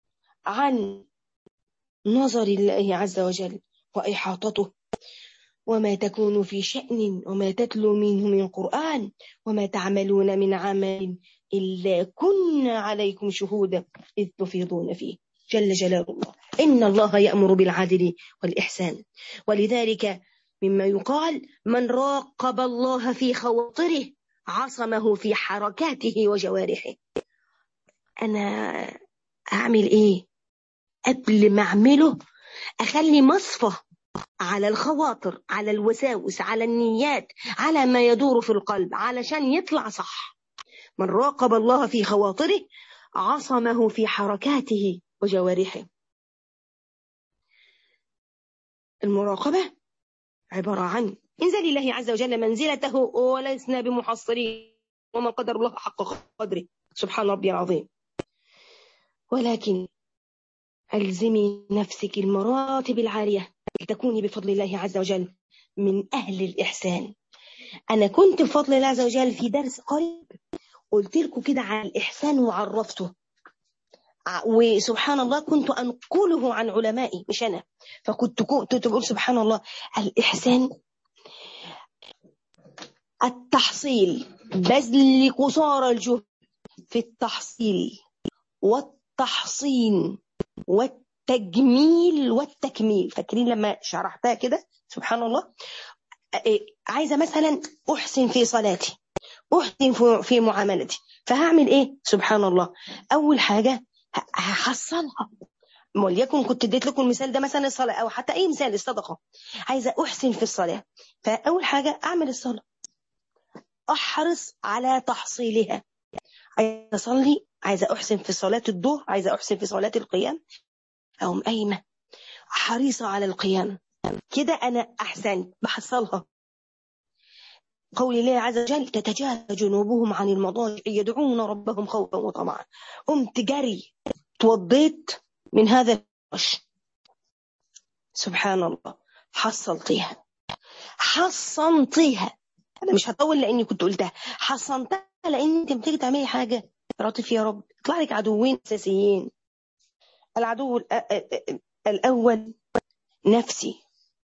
عن نظر الله عز وجل وإحاطته وما تكون في شأن وما تتلو منه من قرآن وما تعملون من عمل إلا كنا عليكم شهودا إذ تفيضون فيه جل جلال الله إن الله يأمر بالعدل والإحسان ولذلك مما يقال من راقب الله في خواطره عصمه في حركاته وجوارحه أنا أعمل إيه قبل ما أعمله أخلي مصفى على الخواطر على الوساوس على النيات على ما يدور في القلب علشان يطلع صح من راقب الله في خواطره عصمه في حركاته وجوارحه المراقبة عبارة عن انزل الله عز وجل منزلته ولسنا بمحصرين وما قدر الله حق قدره سبحان ربي العظيم ولكن ألزمي نفسك المراتب العالية لتكوني بفضل الله عز وجل من أهل الإحسان أنا كنت بفضل الله عز وجل في درس قريب قلت لكم كده على الإحسان وعرفته وسبحان الله كنت أنقله عن علمائي مش أنا فكنت كنت تقول سبحان الله الإحسان التحصيل بذل قصارى الجهد في التحصيل والتحصين والتجميل والتكميل فاكرين لما شرحتها كده سبحان الله عايزة مثلا أحسن في صلاتي أحسن في معاملتي فهعمل إيه سبحان الله أول حاجة هحصلها وليكن كنت اديت لكم المثال ده مثلا الصلاه او حتى اي مثال الصدقه عايزه احسن في الصلاه فاول حاجه اعمل الصلاه احرص على تحصيلها عايزه اصلي عايزه احسن في صلاه الظهر عايزه احسن في صلاه القيام اقوم قايمه حريصه على القيام كده انا احسنت بحصلها قول الله عز وجل تتجافى جنوبهم عن المضاجع يدعون ربهم خوفا وطمعا قمت جري توضيت من هذا الفراش سبحان الله حصلتيها حصنتيها انا مش هطول لاني كنت قلتها حصنتها لان انت بتيجي تعملي حاجه راتف يا رب يطلع لك عدوين اساسيين العدو الاول نفسي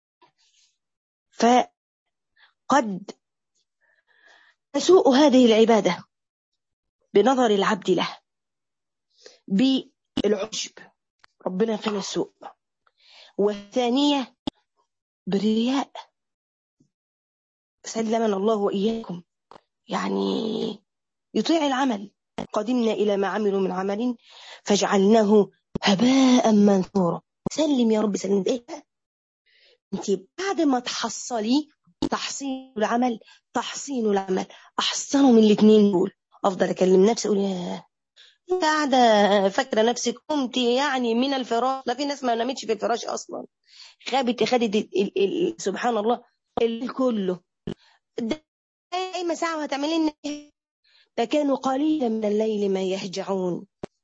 فقد تسوء هذه العباده بنظر العبد له بالعجب ربنا يقينا السوء والثانيه بالرياء سلمنا الله واياكم يعني يطيع العمل قدمنا إلى ما عملوا من عمل فجعلناه هباء منثورا سلم يا رب سلم ايه انت بعد ما تحصلي تحصين العمل تحصين العمل احسنوا من الاثنين دول افضل اكلم نفسي اقول يا قاعدة فاكرة نفسك قمت يعني من الفراش لا في ناس ما نامتش في الفراش أصلا خابت خدت ال ال سبحان الله الليل كله أي ساعة وهتعملين فكانوا قليلا من الليل ما يهجعون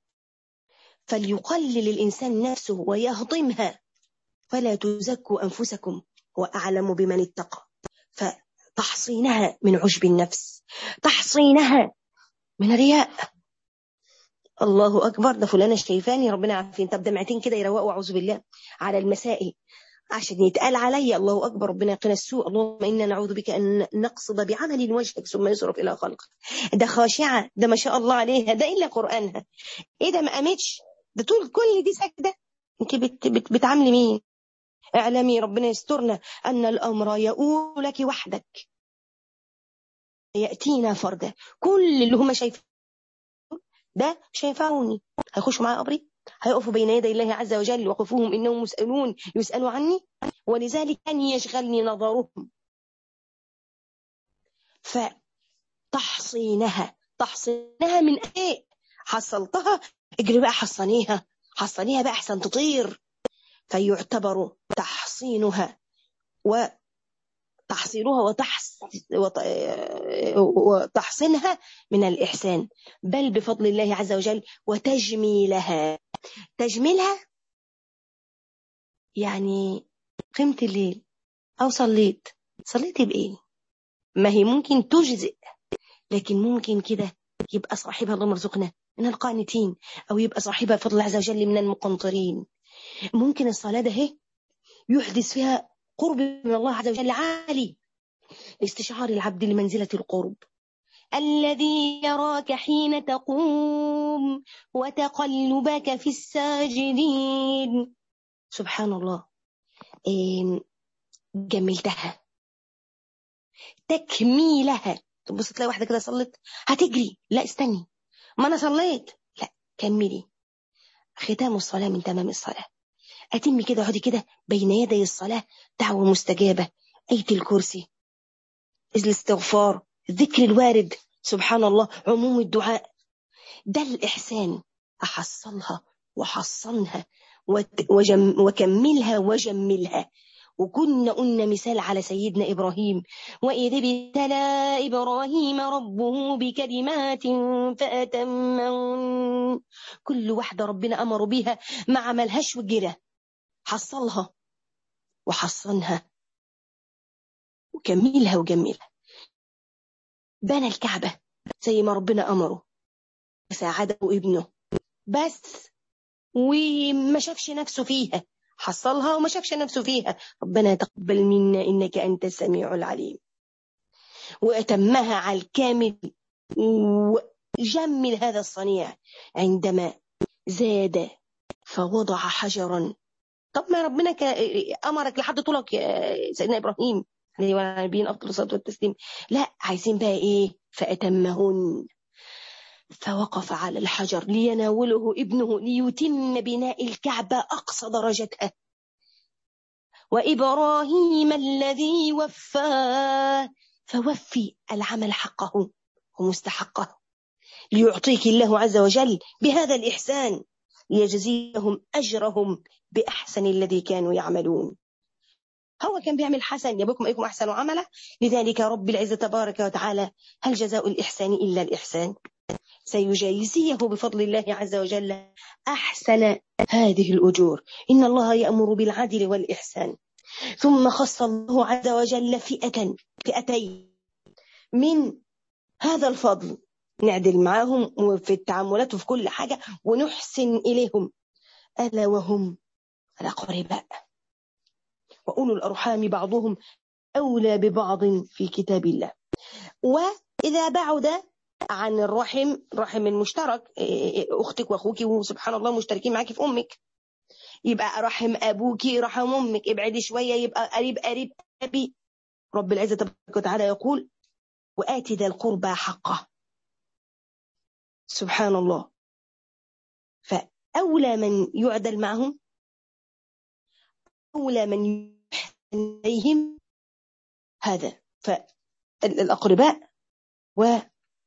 فليقلل الإنسان نفسه ويهضمها فلا تزكوا أنفسكم هو أعلم بمن اتقى فتحصينها من عجب النفس تحصينها من رياء الله أكبر ده فلان الشيفاني ربنا عارفين طب دمعتين كده يروقوا أعوذ بالله على المسائل عشان يتقال علي الله أكبر ربنا يقينا السوء اللهم إنا نعوذ بك أن نقصد بعمل وجهك ثم يصرف إلى خلقك ده خاشعة ده ما شاء الله عليها ده إلا قرآنها إيه ده ما قامتش ده طول كل دي سجدة أنت بت بت بتعاملي مين اعلمي ربنا يسترنا أن الأمر يؤول لك وحدك يأتينا فردا كل اللي هم شايفين ده شايفوني هيخشوا معايا قبري هيقفوا بين يدي الله عز وجل وقفوهم إنهم مسألون يسألوا عني ولذلك كان يشغلني نظرهم فتحصينها تحصينها من ايه حصلتها اجري بقى حصنيها حصنيها بقى احسن تطير فيعتبر تحصينها وتحصيلها وتحص وتحصينها من الإحسان بل بفضل الله عز وجل وتجميلها تجميلها يعني قمت الليل أو صليت صليتي بإيه ما هي ممكن تجزئ لكن ممكن كده يبقى صاحبها اللهم ارزقنا من القانتين أو يبقى صاحبها بفضل الله عز وجل من المقنطرين ممكن الصلاة ده هي يحدث فيها قرب من الله عز وجل عالي استشعار العبد لمنزلة القرب الذي يراك حين تقوم وتقلبك في الساجدين سبحان الله جملتها تكميلها تبص تلاقي واحدة كده صلت هتجري لا استني ما أنا صليت لا كملي ختام الصلاة من تمام الصلاة أتمي كده اقعدي كده بين يدي الصلاة دعوة مستجابة آية الكرسي الاستغفار الذكر الوارد سبحان الله عموم الدعاء ده الإحسان أحصلها وحصنها وجم وكملها وجملها وكنا قلنا مثال على سيدنا إبراهيم وإذ ابتلى إبراهيم ربه بكلمات فأتمهن كل واحدة ربنا أمر بها ما عملهاش وجرة حصلها وحصنها وكملها وجملها بنى الكعبة زي ما ربنا أمره ساعده ابنه بس وما شافش نفسه فيها حصلها وما شافش نفسه فيها ربنا تقبل منا إنك أنت السميع العليم وأتمها على الكامل وجمل هذا الصنيع عندما زاد فوضع حجرا طب ما ربنا ك... أمرك لحد طولك يا سيدنا إبراهيم عليه وعلى نبينا أفضل الصلاة والتسليم لا عايزين بقى إيه فأتمهن فوقف على الحجر ليناوله ابنه ليتم بناء الكعبة أقصى درجتها وإبراهيم الذي وفى فوفي العمل حقه ومستحقه ليعطيك الله عز وجل بهذا الإحسان ليجزيهم أجرهم بأحسن الذي كانوا يعملون هو كان بيعمل حسن يبكم أيكم أحسن عملا لذلك رب العزة تبارك وتعالى هل جزاء الإحسان إلا الإحسان سيجازيه بفضل الله عز وجل أحسن هذه الأجور إن الله يأمر بالعدل والإحسان ثم خص الله عز وجل فئة فئتين من هذا الفضل نعدل معهم وفي التعاملات وفي كل حاجة ونحسن إليهم ألا وهم الأقرباء وأولو الأرحام بعضهم أولى ببعض في كتاب الله وإذا بعد عن الرحم رحم المشترك أختك وأخوك وسبحان الله مشتركين معك في أمك يبقى رحم أبوك رحم أمك ابعدي شوية يبقى قريب قريب أبي رب العزة تبارك وتعالى يقول وآتي ذا القربى حقه سبحان الله فأولى من يعدل معهم أولى من يحسن إليهم هذا فالأقرباء وأولو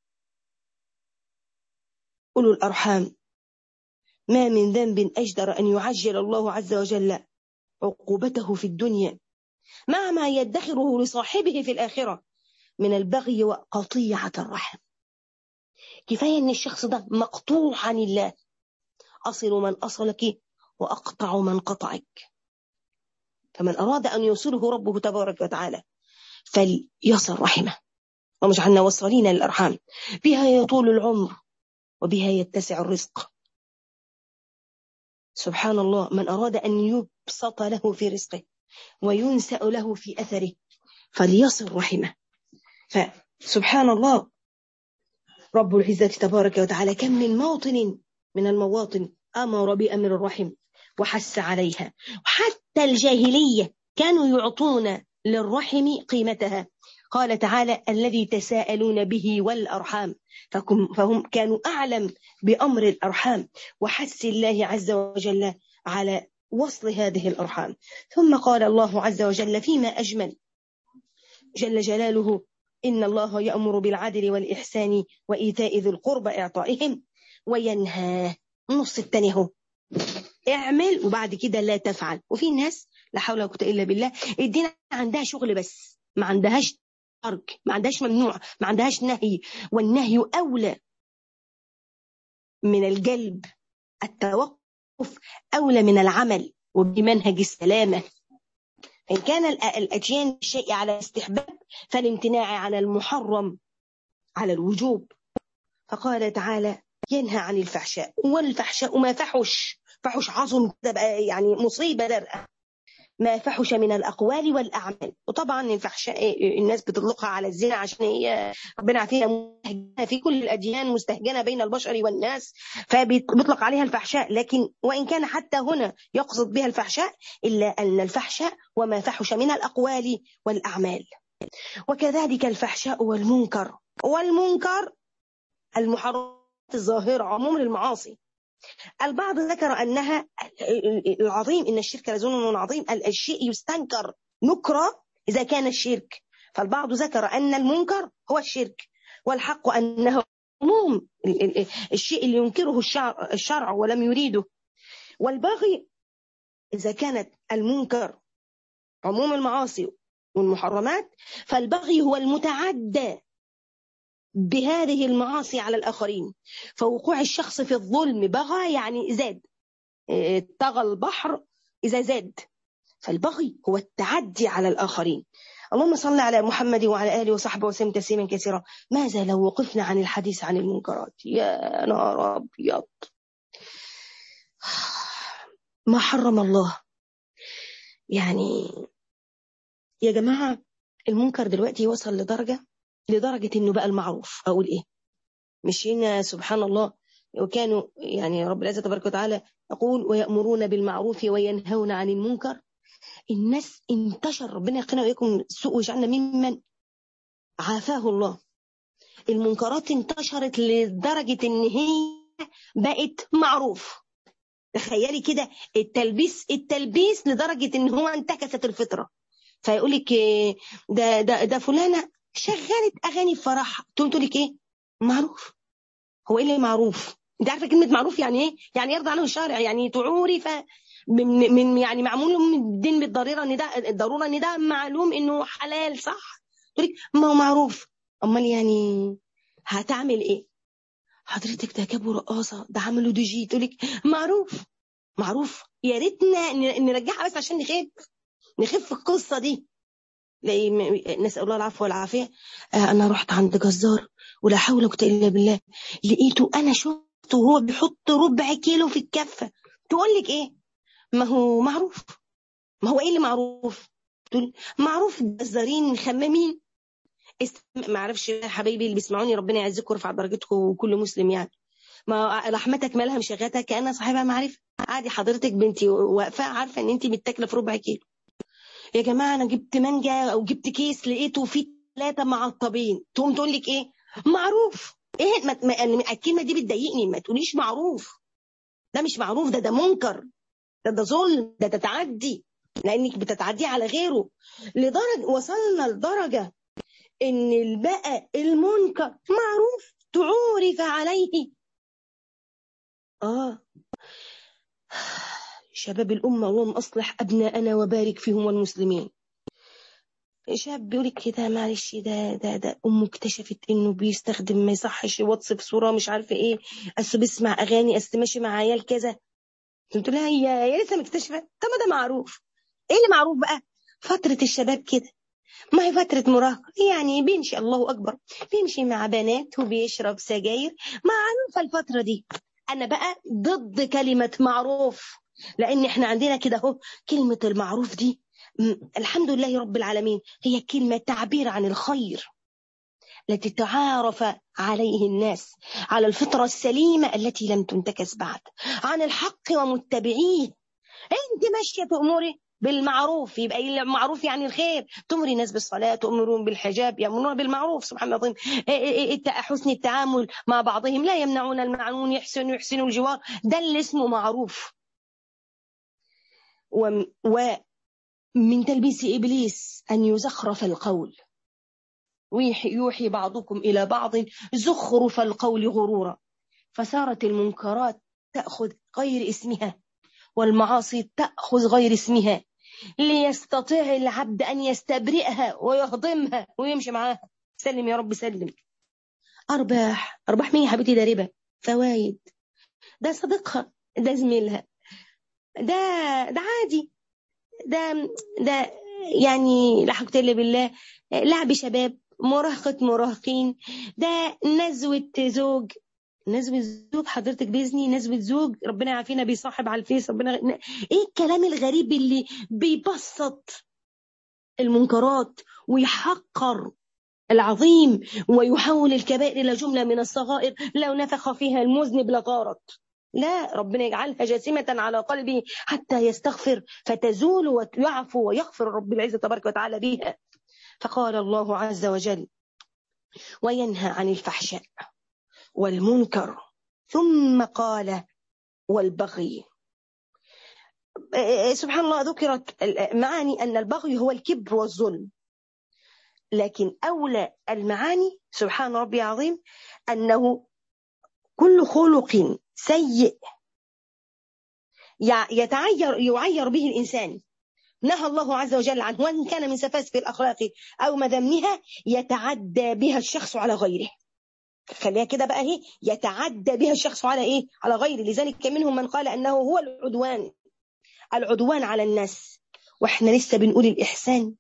الأرحام ما من ذنب أجدر أن يعجل الله عز وجل عقوبته في الدنيا مع ما يدخره لصاحبه في الآخرة من البغي وقطيعة الرحم كفاية أن الشخص ده مقطوع عن الله أصل من أصلك وأقطع من قطعك فمن أراد أن يوصله ربه تبارك وتعالى فليصل رحمه ومجعلنا وصلين للأرحام بها يطول العمر وبها يتسع الرزق سبحان الله من أراد أن يبسط له في رزقه وينسأ له في أثره فليصل رحمه فسبحان الله رب العزة تبارك وتعالى كم من موطن من المواطن أمر بأمر الرحم وحس عليها وحتى الجاهلية كانوا يعطون للرحم قيمتها قال تعالى الذي تساءلون به والأرحام فهم كانوا أعلم بأمر الأرحام وحس الله عز وجل على وصل هذه الأرحام ثم قال الله عز وجل فيما أجمل جل جلاله إن الله يأمر بالعدل والإحسان وإيتاء ذي القربى إعطائهم وينهى نص التاني هو اعمل وبعد كده لا تفعل وفي ناس لا حول ولا قوة إلا بالله الدين عندها شغل بس ما عندهاش ترك ما عندهاش ممنوع ما عندهاش نهي والنهي أولى من الجلب التوقف أولى من العمل وبمنهج السلامة إن كان الأديان الشيء على الاستحباب فالامتناع على المحرم على الوجوب فقال تعالى ينهى عن الفحشاء والفحشاء ما فحش فحش عظم بقى يعني مصيبة درقة ما فحش من الأقوال والأعمال وطبعا الفحشاء الناس بتطلقها على الزنا عشان هي ربنا عافينا مستهجنة في كل الأديان مستهجنة بين البشر والناس فبيطلق عليها الفحشاء لكن وإن كان حتى هنا يقصد بها الفحشاء إلا أن الفحشاء وما فحش من الأقوال والأعمال وكذلك الفحشاء والمنكر والمنكر المحرمات الظاهرة عموم المعاصي البعض ذكر أنها العظيم إن الشرك لظلم عظيم الشيء يستنكر نكرة إذا كان الشرك فالبعض ذكر أن المنكر هو الشرك والحق أنه عموم الشيء اللي ينكره الشرع, الشرع ولم يريده والبغي إذا كانت المنكر عموم المعاصي والمحرمات فالبغي هو المتعدى بهذه المعاصي على الآخرين فوقوع الشخص في الظلم بغى يعني زاد طغى البحر إذا زاد فالبغي هو التعدي على الآخرين اللهم صل على محمد وعلى آله وصحبه وسلم تسليما كثيرا ماذا لو وقفنا عن الحديث عن المنكرات يا نار أبيض ما حرم الله يعني يا جماعة المنكر دلوقتي وصل لدرجة لدرجة انه بقى المعروف اقول ايه مش هنا سبحان الله وكانوا يعني رب العزة تبارك وتعالى يقول ويأمرون بالمعروف وينهون عن المنكر الناس انتشر ربنا يقنا وإياكم السوء ويجعلنا ممن عافاه الله المنكرات انتشرت لدرجة ان هي بقت معروف تخيلي كده التلبيس التلبيس لدرجة ان هو انتكست الفطرة فيقول لك ده ده ده فلانة شغلت اغاني في فرحها تقول لك ايه معروف هو ايه اللي معروف انت عارفه كلمه معروف يعني ايه يعني يرضى عنه الشارع يعني تعورف من من يعني معمول من الدين بالضريره ان ده الضروره ان ده معلوم انه حلال صح تقول ما هو معروف امال يعني هتعمل ايه حضرتك ده جابوا رقاصه ده عملوا دي جي تقول لك معروف معروف يا ريتنا نرجعها بس عشان نخف نخف في القصه دي نسال الله العفو والعافيه آه انا رحت عند جزار ولا حول ولا قوه الا بالله لقيته انا شفته وهو بيحط ربع كيلو في الكفه تقول لك ايه ما هو معروف ما هو ايه اللي معروف تقول معروف الجزارين خمامين ما اعرفش حبايبي اللي بيسمعوني ربنا يعزكم ويرفع درجتكم وكل مسلم يعني ما رحمتك مالها مشغلتها كانها صاحبها معرفه عادي حضرتك بنتي واقفه عارفه ان انت متاكله في ربع كيلو يا جماعه انا جبت مانجا او جبت كيس لقيته فيه ثلاثه معطبين تقوم تقول لك ايه معروف ايه ما ما الكلمه دي بتضايقني ما تقوليش معروف ده مش معروف ده ده منكر ده ده ظلم ده ده تعدي لانك بتتعدي على غيره لدرجه وصلنا لدرجه ان بقى المنكر معروف تعورف عليه اه شباب الأمة اللهم أصلح أبناءنا وبارك فيهم والمسلمين شاب بيقول كده معلش ده ده ده امه اكتشفت انه بيستخدم ما يصحش واتس في صوره مش عارفه ايه اصل بيسمع اغاني اصل ماشي مع عيال كذا قلت لها هي هي لسه مكتشفه طب ما ده معروف ايه اللي معروف بقى فتره الشباب كده ما هي فترة مراهقة يعني بيمشي الله أكبر بيمشي مع بنات وبيشرب سجاير معروفة الفترة دي أنا بقى ضد كلمة معروف لأن إحنا عندنا كده أهو كلمة المعروف دي الحمد لله رب العالمين هي كلمة تعبير عن الخير التي تعارف عليه الناس على الفطرة السليمة التي لم تنتكس بعد عن الحق ومتبعيه انت ماشية تأمري بالمعروف يبقى المعروف يعني الخير تمري الناس بالصلاة تأمرون بالحجاب يأمرون بالمعروف سبحان الله حسن التعامل مع بعضهم لا يمنعون المعنون يحسن يحسن الجوار ده اللي اسمه معروف و... ومن تلبيس إبليس أن يزخرف القول ويوحي بعضكم إلى بعض زخرف القول غرورا فصارت المنكرات تأخذ غير اسمها والمعاصي تأخذ غير اسمها ليستطيع العبد أن يستبرئها ويهضمها ويمشي معاها سلم يا رب سلم أرباح أرباح مين يا حبيبتي ده ربا فوايد ده صديقها ده زميلها ده ده عادي ده ده يعني لا حول الا بالله لعب شباب مراهقة مراهقين ده نزوة زوج نزوة زوج حضرتك بيزني نزوة زوج ربنا يعافينا بيصاحب على الفيس ربنا ايه الكلام الغريب اللي بيبسط المنكرات ويحقر العظيم ويحول الكبائر إلى جملة من الصغائر لو نفخ فيها المذنب لطارت لا ربنا يجعلها جاسمة على قلبه حتى يستغفر فتزول ويعفو ويغفر رب العزة تبارك وتعالى بها فقال الله عز وجل وينهى عن الفحشاء والمنكر ثم قال والبغي سبحان الله ذكرت معاني أن البغي هو الكبر والظلم لكن أولى المعاني سبحان ربي العظيم أنه كل خلق سيء يتعير يعير به الإنسان نهى الله عز وجل عنه وإن كان من سفاسف الأخلاق أو مذمها يتعدى بها الشخص على غيره خليها كده بقى هي يتعدى بها الشخص على إيه على غيره لذلك منهم من قال أنه هو العدوان العدوان على الناس وإحنا لسه بنقول الإحسان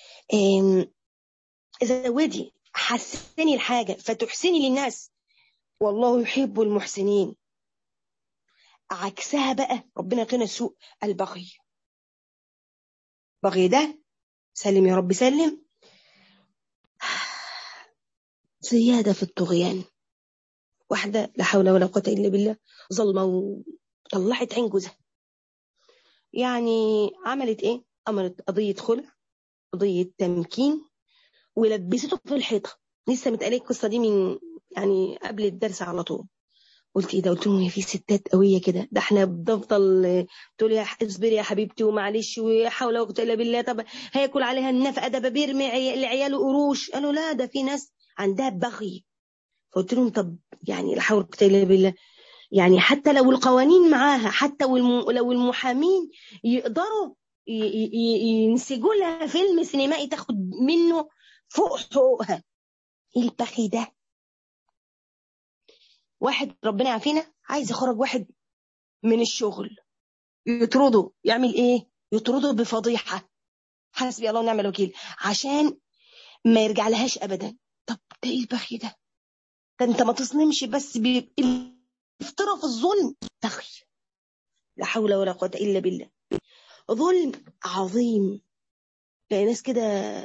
زودي حسني الحاجة فتحسني للناس والله يحب المحسنين عكسها بقى ربنا يقينا السوء البغي بغي ده سلم يا رب سلم زيادة في الطغيان واحدة لا حول ولا قوة إلا بالله ظلمة وطلعت عين جوزها يعني عملت إيه؟ عملت قضية خلع قضية تمكين ولبسته في الحيطة لسه متقالي القصه دي من يعني قبل الدرس على طول قلت ايه ده قلت لهم في ستات قويه كده ده احنا بنفضل تقول يا اصبري يا حبيبتي ومعلش وحول ولا قوه الا بالله طب هياكل عليها النفقه ده بيرمي لعياله قروش قالوا لا ده في ناس عندها بغي فقلت لهم طب يعني لا حول ولا قوه الا بالله يعني حتى لو القوانين معاها حتى لو المحامين يقدروا ينسجوا لها فيلم سينمائي تاخد منه فوق حقوقها ايه البخي ده واحد ربنا يعافينا عايز يخرج واحد من الشغل يطرده يعمل ايه يطرده بفضيحه حسبي الله ونعم الوكيل عشان ما يرجع لهاش ابدا طب ده ايه البخي ده ده انت ما تصنمش بس افترى في الظلم بخي لا حول ولا قوه الا بالله ظلم عظيم تلاقي ناس كده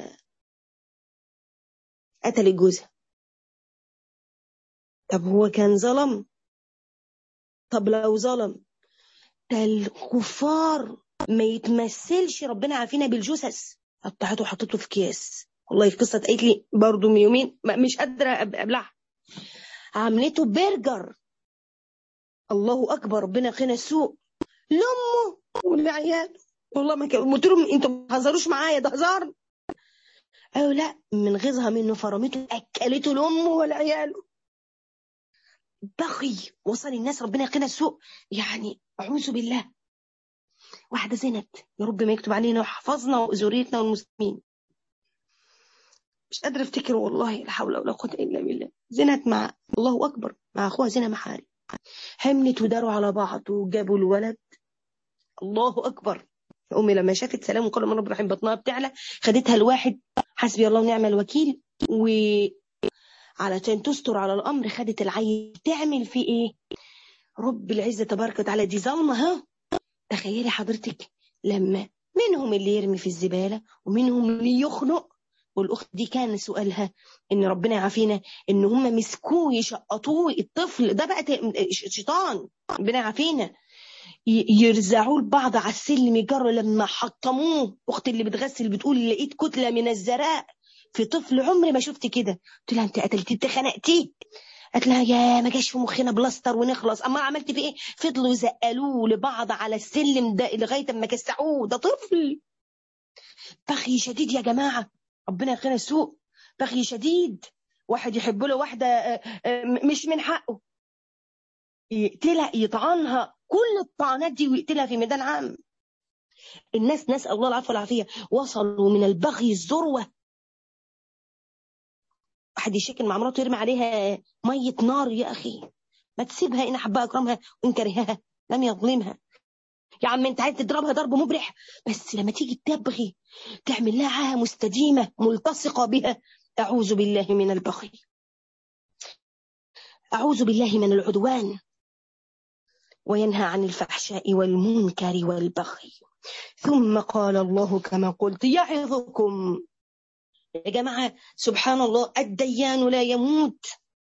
قتلت جوزها طب هو كان ظلم طب لو ظلم ده الكفار ما يتمثلش ربنا عافينا بالجثث قطعته وحطيته في اكياس والله في قصه قالت لي برضه من يومين مش قادره ابلعها عملته برجر الله اكبر ربنا يقينا السوء لامه ولعياله والله ما كان قلت لهم انتوا ما تهزروش معايا ده هزار قالوا لا من غيظها منه فرمته اكلته لامه ولعياله بغي وصل الناس ربنا يقينا السوء يعني اعوذ بالله واحده زنت يا رب ما يكتب علينا ويحفظنا وذريتنا والمسلمين مش قادره افتكر والله لا حول ولا قوه الا بالله زنت مع الله اكبر مع اخوها زنا محارم حملت وداروا على بعض وجابوا الولد الله اكبر امي لما شافت سلام وقال من رب الرحيم بطنها بتعلى خدتها لواحد حسبي الله ونعم الوكيل و علشان تستر على الامر خدت العيل تعمل فيه ايه رب العزه تبارك وتعالى دي ظلمه ها تخيلي حضرتك لما منهم اللي يرمي في الزباله ومنهم اللي يخنق والاخت دي كان سؤالها ان ربنا يعافينا ان هم مسكوه يشقطوه الطفل ده بقى شيطان ربنا يعافينا يرزعوه لبعض على السلم يجروا لما حطموه اختي اللي بتغسل بتقول لقيت كتله من الزراء في طفل عمري ما شفت كده قلت لها انت قتلتيه انت خنقتيه قالت لها يا ما جاش في مخنا بلاستر ونخلص اما عملت في ايه فضلوا يزقلوه لبعض على السلم ده لغايه ما كسعوه ده طفل بغي شديد يا جماعه ربنا يخينا السوء بغي شديد واحد يحب له واحده مش من حقه يقتلها يطعنها كل الطعنات دي ويقتلها في ميدان عام الناس نسال الله العفو والعافيه وصلوا من البغي الذروه واحد يشكل مع مراته يرمي عليها ميه نار يا اخي ما تسيبها ان احبها اكرمها وان كرهها لم يظلمها يا عم انت عايز تضربها ضرب مبرح بس لما تيجي تبغي تعمل لها عاهه مستديمه ملتصقه بها اعوذ بالله من البغي اعوذ بالله من العدوان وينهى عن الفحشاء والمنكر والبغي ثم قال الله كما قلت يعظكم يا جماعة سبحان الله الديان لا يموت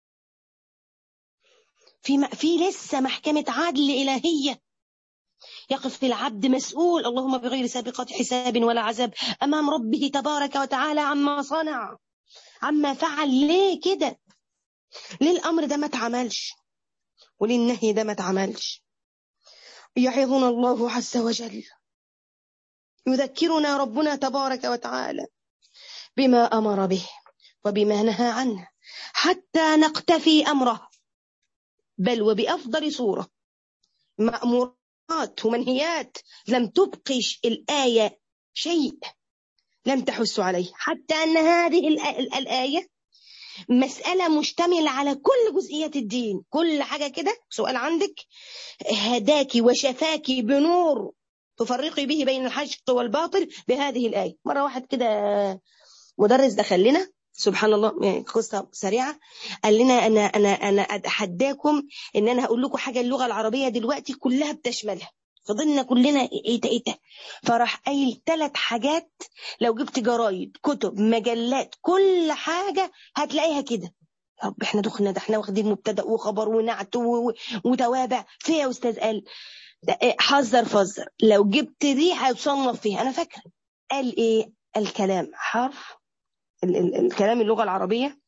في في لسه محكمة عدل إلهية يقف العبد مسؤول اللهم بغير سابقة حساب ولا عذاب أمام ربه تبارك وتعالى عما صنع عما فعل ليه كده ليه الأمر ده ما اتعملش وليه النهي ده ما اتعملش يعظنا الله عز وجل يذكرنا ربنا تبارك وتعالى بما امر به وبما نهى عنه حتى نقتفي امره بل وبافضل صوره مامورات ومنهيات لم تبقش الايه شيء لم تحث عليه حتى ان هذه الايه مسألة مشتملة على كل جزئيات الدين كل حاجة كده سؤال عندك هداك وشفاك بنور تفرقي به بين الحق والباطل بهذه الآية مرة واحد كده مدرس دخل لنا سبحان الله يعني قصه سريعه قال لنا انا انا انا اتحداكم ان انا هقول لكم حاجه اللغه العربيه دلوقتي كلها بتشملها فضلنا كلنا ايه ده ايه ده فراح قايل ثلاث حاجات لو جبت جرايد كتب مجلات كل حاجه هتلاقيها كده يا رب احنا دخلنا ده احنا واخدين مبتدا وخبر ونعت وتوابع فيها يا استاذ قال حذر فذر لو جبت دي هيتصنف فيها انا فاكره قال ايه الكلام حرف ال ال الكلام اللغة العربية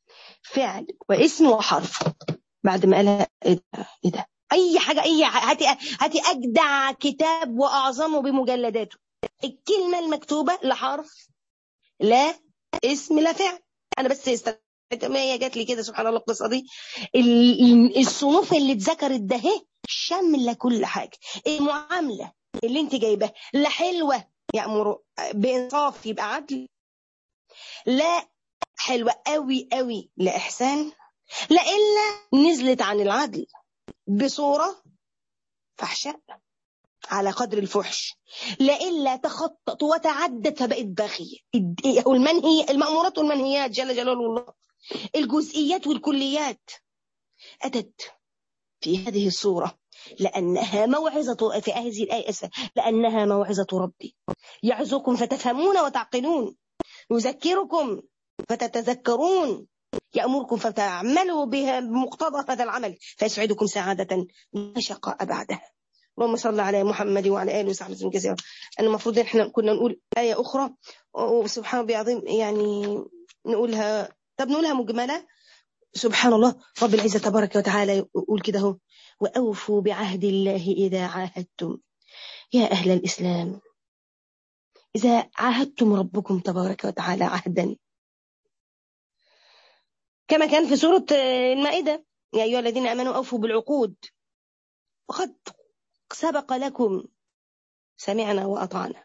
فعل واسم وحرف بعد ما قالها ايه ده, إيه ده؟ اي حاجه اي هاتي هاتي اجدع كتاب واعظمه بمجلداته الكلمه المكتوبه لا حرف لا اسم لا فعل انا بس ما هي جات لي كده سبحان الله القصه دي الصنوف اللي اتذكرت ده اهي شامله كل حاجه المعامله اللي انت جايباها لا حلوه يامر بانصاف يبقى عدل لا حلوه قوي قوي لا احسان لا الا نزلت عن العدل بصوره فحشاء على قدر الفحش لا إلا تخطط وتعدت فبقت باغية والمنهي المأمورات والمنهيات جل جلاله الله الجزئيات والكليات أتت في هذه الصورة لأنها موعظة في هذه الآية لأنها موعظة ربي يعظكم فتفهمون وتعقلون يذكركم فتتذكرون يأمركم فتعملوا بها بمقتضى هذا العمل فيسعدكم سعادة لا شقاء بعدها اللهم صل على محمد وعلى اله وصحبه وسلم كثيرا انا المفروض احنا كنا نقول ايه اخرى وسبحان الله عظيم يعني نقولها طب نقولها مجمله سبحان الله رب العزه تبارك وتعالى يقول كده اهو واوفوا بعهد الله اذا عاهدتم يا اهل الاسلام اذا عاهدتم ربكم تبارك وتعالى عهدا كما كان في سوره المائده يا ايها الذين امنوا اوفوا بالعقود وقد سبق لكم سمعنا وأطعنا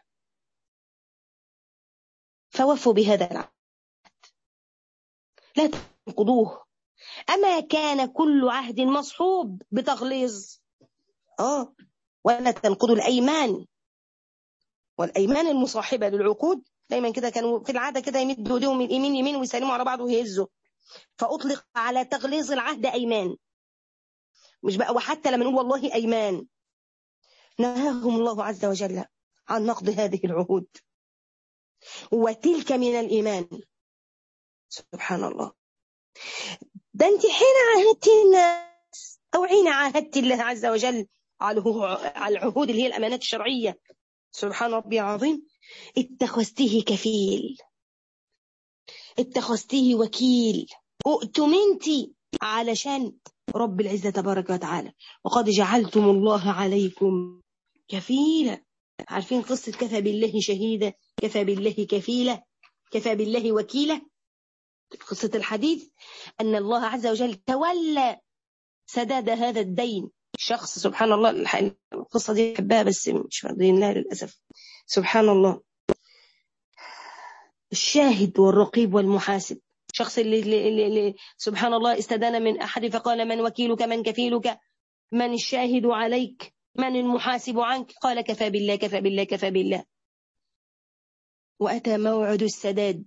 فوفوا بهذا العهد لا تنقضوه أما كان كل عهد مصحوب بتغليظ آه ولا تنقضوا الأيمان والأيمان المصاحبة للعقود دايما كده كانوا في العادة كده يمدوا ايديهم من يمين يمين ويسلموا على بعض ويهزوا فأطلق على تغليظ العهد أيمان مش بقى وحتى لما نقول والله أيمان نهاهم الله عز وجل عن نقض هذه العهود وتلك من الإيمان سبحان الله ده أنت حين عاهدت الناس أو حين عاهدت الله عز وجل على العهود اللي هي الأمانات الشرعية سبحان ربي العظيم اتخذته كفيل اتخذته وكيل اؤتمنتي علشان رب العزة تبارك وتعالى وقد جعلتم الله عليكم كفيلة عارفين قصة كفى بالله شهيدة كفى بالله كفيلة كفى بالله وكيلة قصة الحديث أن الله عز وجل تولى سداد هذا الدين شخص سبحان الله القصة دي بحبها بس مش فاضيين لها للأسف سبحان الله الشاهد والرقيب والمحاسب شخص اللي, اللي, اللي سبحان الله استدان من أحد فقال من وكيلك من كفيلك من الشاهد عليك من المحاسب عنك قال كفى بالله كفى بالله كفى بالله وأتى موعد السداد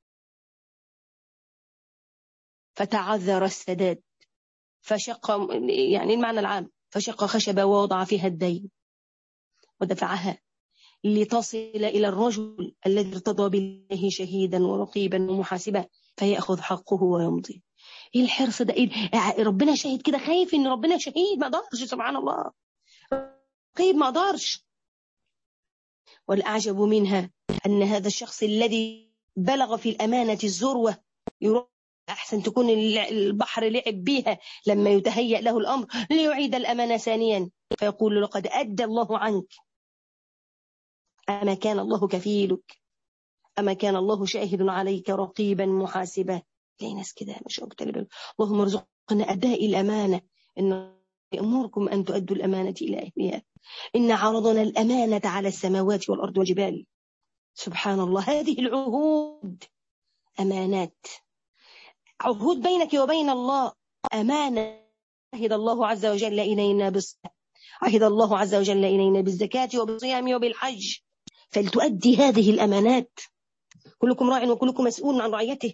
فتعذر السداد فشق يعني المعنى العام فشق خشبة ووضع فيها الدين ودفعها لتصل إلى الرجل الذي ارتضى بالله شهيدا ورقيبا ومحاسبا فيأخذ حقه ويمضي ايه الحرص ده ايه ربنا شهيد كده خايف ان ربنا شهيد ما ضرش سبحان الله طيب ما قدرش والأعجب منها أن هذا الشخص الذي بلغ في الأمانة الذروة يروح أحسن تكون البحر لعب بها لما يتهيأ له الأمر ليعيد الأمانة ثانيا فيقول لقد أدى الله عنك أما كان الله كفيلك أما كان الله شاهد عليك رقيبا محاسبا تلاقي ناس كده مش اللهم ارزقنا أداء الأمانة إن يأمركم أن تؤدوا الأمانة إلى أهلها إن عرضنا الأمانة على السماوات والأرض والجبال سبحان الله هذه العهود أمانات عهود بينك وبين الله أمانة عهد الله عز وجل إلينا بالصلاة عهد الله عز وجل إلينا بالزكاة وبالصيام وبالحج فلتؤدي هذه الأمانات كلكم راع وكلكم مسؤول عن رعيته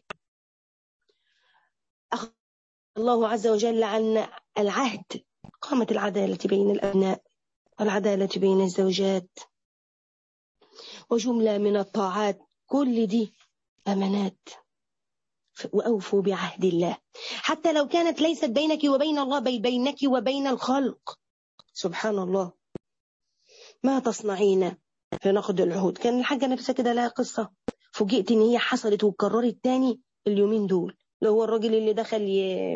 أخذ الله عز وجل عن العهد قامت العدالة بين الأبناء والعدالة بين الزوجات وجملة من الطاعات كل دي أمانات وأوفوا بعهد الله حتى لو كانت ليست بينك وبين الله بل بينك وبين الخلق سبحان الله ما تصنعين في نقد العهود كان الحاجة نفسها كده لها قصة فوجئت إن هي حصلت واتكررت تاني اليومين دول اللي هو الراجل اللي دخل ي...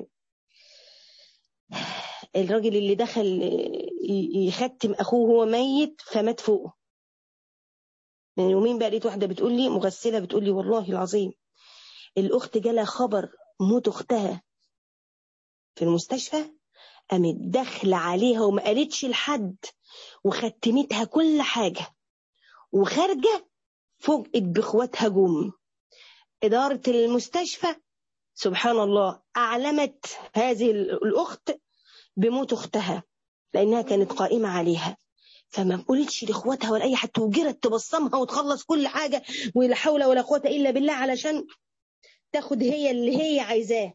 الراجل اللي دخل يختم اخوه وهو ميت فمات فوقه من يومين بقى لقيت واحده بتقول لي مغسله بتقول لي والله العظيم الاخت جالها خبر موت اختها في المستشفى قامت داخله عليها وما قالتش لحد وختمتها كل حاجه وخارجه فوجئت باخواتها جم اداره المستشفى سبحان الله اعلمت هذه الاخت بموت اختها لانها كانت قائمه عليها فما قلتش لاخواتها ولا اي حد وجرت تبصمها وتخلص كل حاجه ولا حول ولا قوه الا بالله علشان تاخد هي اللي هي عايزاه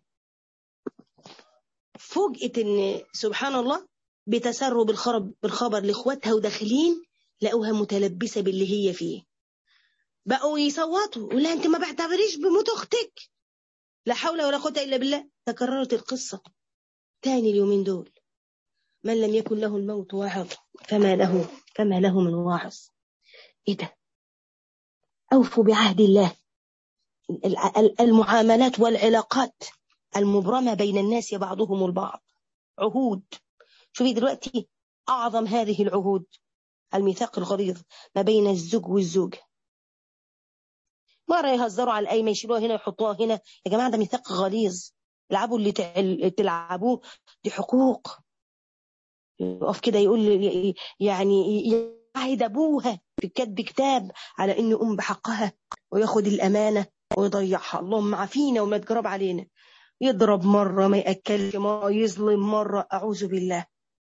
فوجئت ان سبحان الله بتسرب الخرب بالخبر لاخواتها وداخلين لقوها متلبسه باللي هي فيه بقوا يصوتوا ولا انت ما بعتبريش بموت اختك لا حول ولا قوه الا بالله تكررت القصه تاني اليومين دول من لم يكن له الموت واعظ فما له فما له من واعظ ايه ده اوفوا بعهد الله المعاملات والعلاقات المبرمة بين الناس بعضهم البعض عهود شوفي دلوقتي أعظم هذه العهود الميثاق الغليظ ما بين الزوج والزوجة مرة يهزروا على القايمة يشيلوها هنا يحطوها هنا يا جماعة ده ميثاق غليظ العبوا اللي تلعبوه دي حقوق يقف كده يقول يعني يعهد ابوها في كتب كتاب على انه يقوم بحقها وياخد الامانه ويضيعها اللهم عافينا وما تجرب علينا يضرب مرة ما يأكلش مرة يظلم مرة أعوذ بالله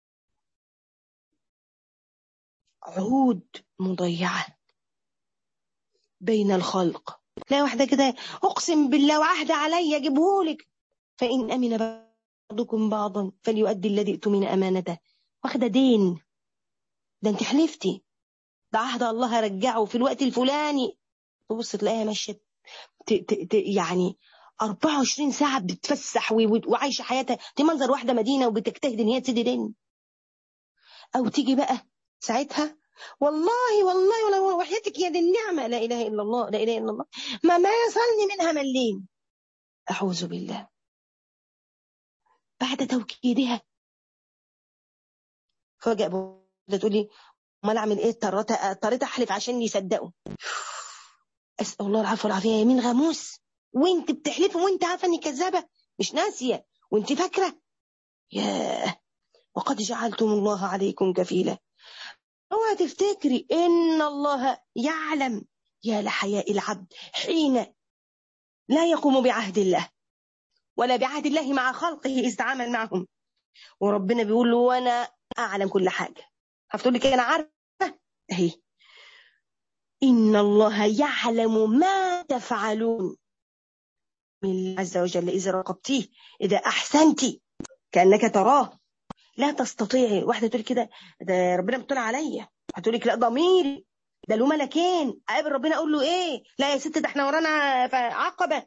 عهود مضيعة بين الخلق لا واحدة كده أقسم بالله وعهد علي أجيبهولك فإن أمن بعضكم بعضا فليؤدي الذي ائتمن أمانته واخدة دين ده انت حلفتي ده عهد الله رجعه في الوقت الفلاني تبص تلاقيها ماشية يعني 24 ساعة بتتفسح وعايشة حياتها دي منظر واحدة مدينة وبتجتهد ان هي تسد دين او تيجي بقى ساعتها والله والله ولا وحياتك يا دي النعمة لا إله إلا الله لا إله إلا الله ما ما يصلني منها ملين أعوذ بالله بعد توكيدها فجأة تقولي امال اعمل ايه اضطريت اضطريت احلف عشان يصدقوا اسال الله العفو والعافيه يمين غموس وانت بتحلفي وانت عارفه انك كذابه مش ناسيه وانت فاكره ياه وقد جعلتم الله عليكم كفيلا اوعى تفتكري ان الله يعلم يا لحياء العبد حين لا يقوم بعهد الله ولا بعهد الله مع خلقه إذ تعامل معهم وربنا بيقول له وانا اعلم كل حاجه هفتقول لك انا عارفه اهي ان الله يعلم ما تفعلون من الله عز وجل إذا راقبتيه إذا أحسنتي كأنك تراه لا تستطيعي واحدة تقول كده ده ربنا بيطلع عليا هتقول لك لا ضميري ده له ملكين قابل ربنا اقول له ايه لا يا ست ده احنا ورانا عقبه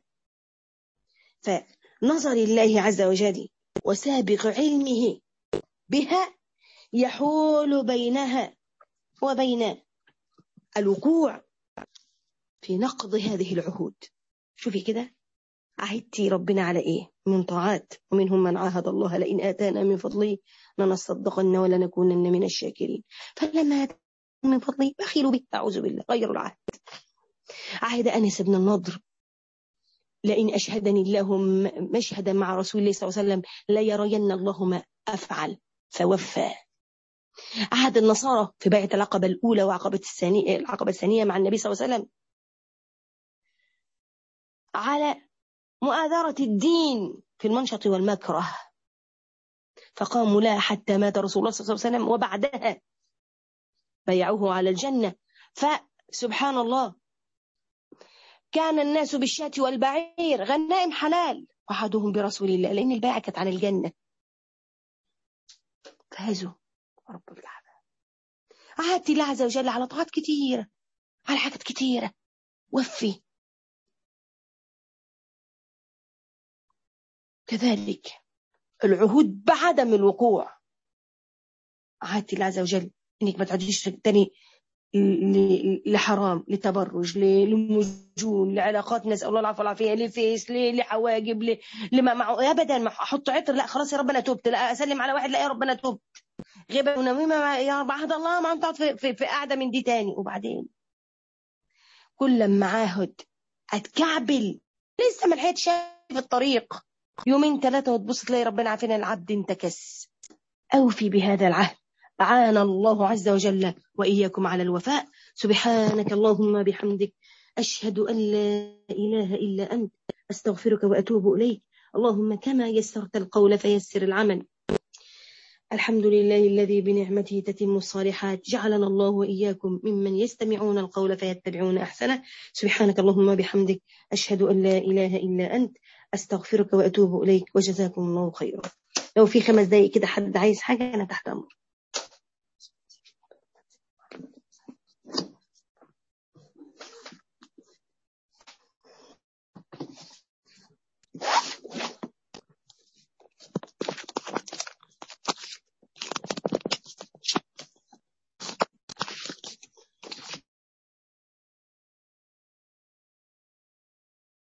فنظر الله عز وجل وسابق علمه بها يحول بينها وبين الوقوع في نقض هذه العهود شوفي كده عهدتي ربنا على ايه من طاعات ومنهم من عاهد الله لئن اتانا من فضله لنصدقن ولنكونن من الشاكرين فلما اتانا من فضله بخلوا به اعوذ بالله غيروا العهد عهد انس بن النضر لئن اشهدني الله مشهدا مع رسول الله صلى الله عليه وسلم ليرين الله ما افعل فوفى عهد النصارى في بيعة العقبة الأولى وعقبة الثانية العقبة الثانية مع النبي صلى الله عليه وسلم على مؤازرة الدين في المنشط والمكره فقاموا لا حتى مات رسول الله صلى الله عليه وسلم وبعدها بيعوه على الجنة فسبحان الله كان الناس بالشاة والبعير غنائم حلال وحدهم برسول الله لأن البيعة كانت عن الجنة فازوا رب العالمين عهدت الله عز وجل على طاعات كثيرة على حاجات كثيرة وفي كذلك العهود بعدم الوقوع عهدت الله عز وجل انك ما تعوديش تاني لحرام لتبرج لمجون لعلاقات نسال الله العفو والعافيه لفيس لحواجب لما معه ابدا ما احط عطر لا خلاص يا رب انا تبت لا اسلم على واحد لا يا رب انا تبت غيبه ونميمه يا رب عهد الله ما تقعد في, في, في قاعده من دي تاني وبعدين كل لما عاهد اتكعبل لسه ما لحقتش في الطريق يومين ثلاثه وتبص تلاقي ربنا عافينا العبد انتكس اوفي بهذا العهد أعان الله عز وجل وإياكم على الوفاء سبحانك اللهم بحمدك أشهد أن لا إله إلا أنت أستغفرك وأتوب إليك اللهم كما يسرت القول فيسر العمل الحمد لله الذي بنعمته تتم الصالحات جعلنا الله وإياكم ممن يستمعون القول فيتبعون أحسنه سبحانك اللهم بحمدك أشهد أن لا إله إلا أنت أستغفرك وأتوب إليك وجزاكم الله خيرا لو في خمس دقائق كده حد عايز حاجة أنا تحت أمر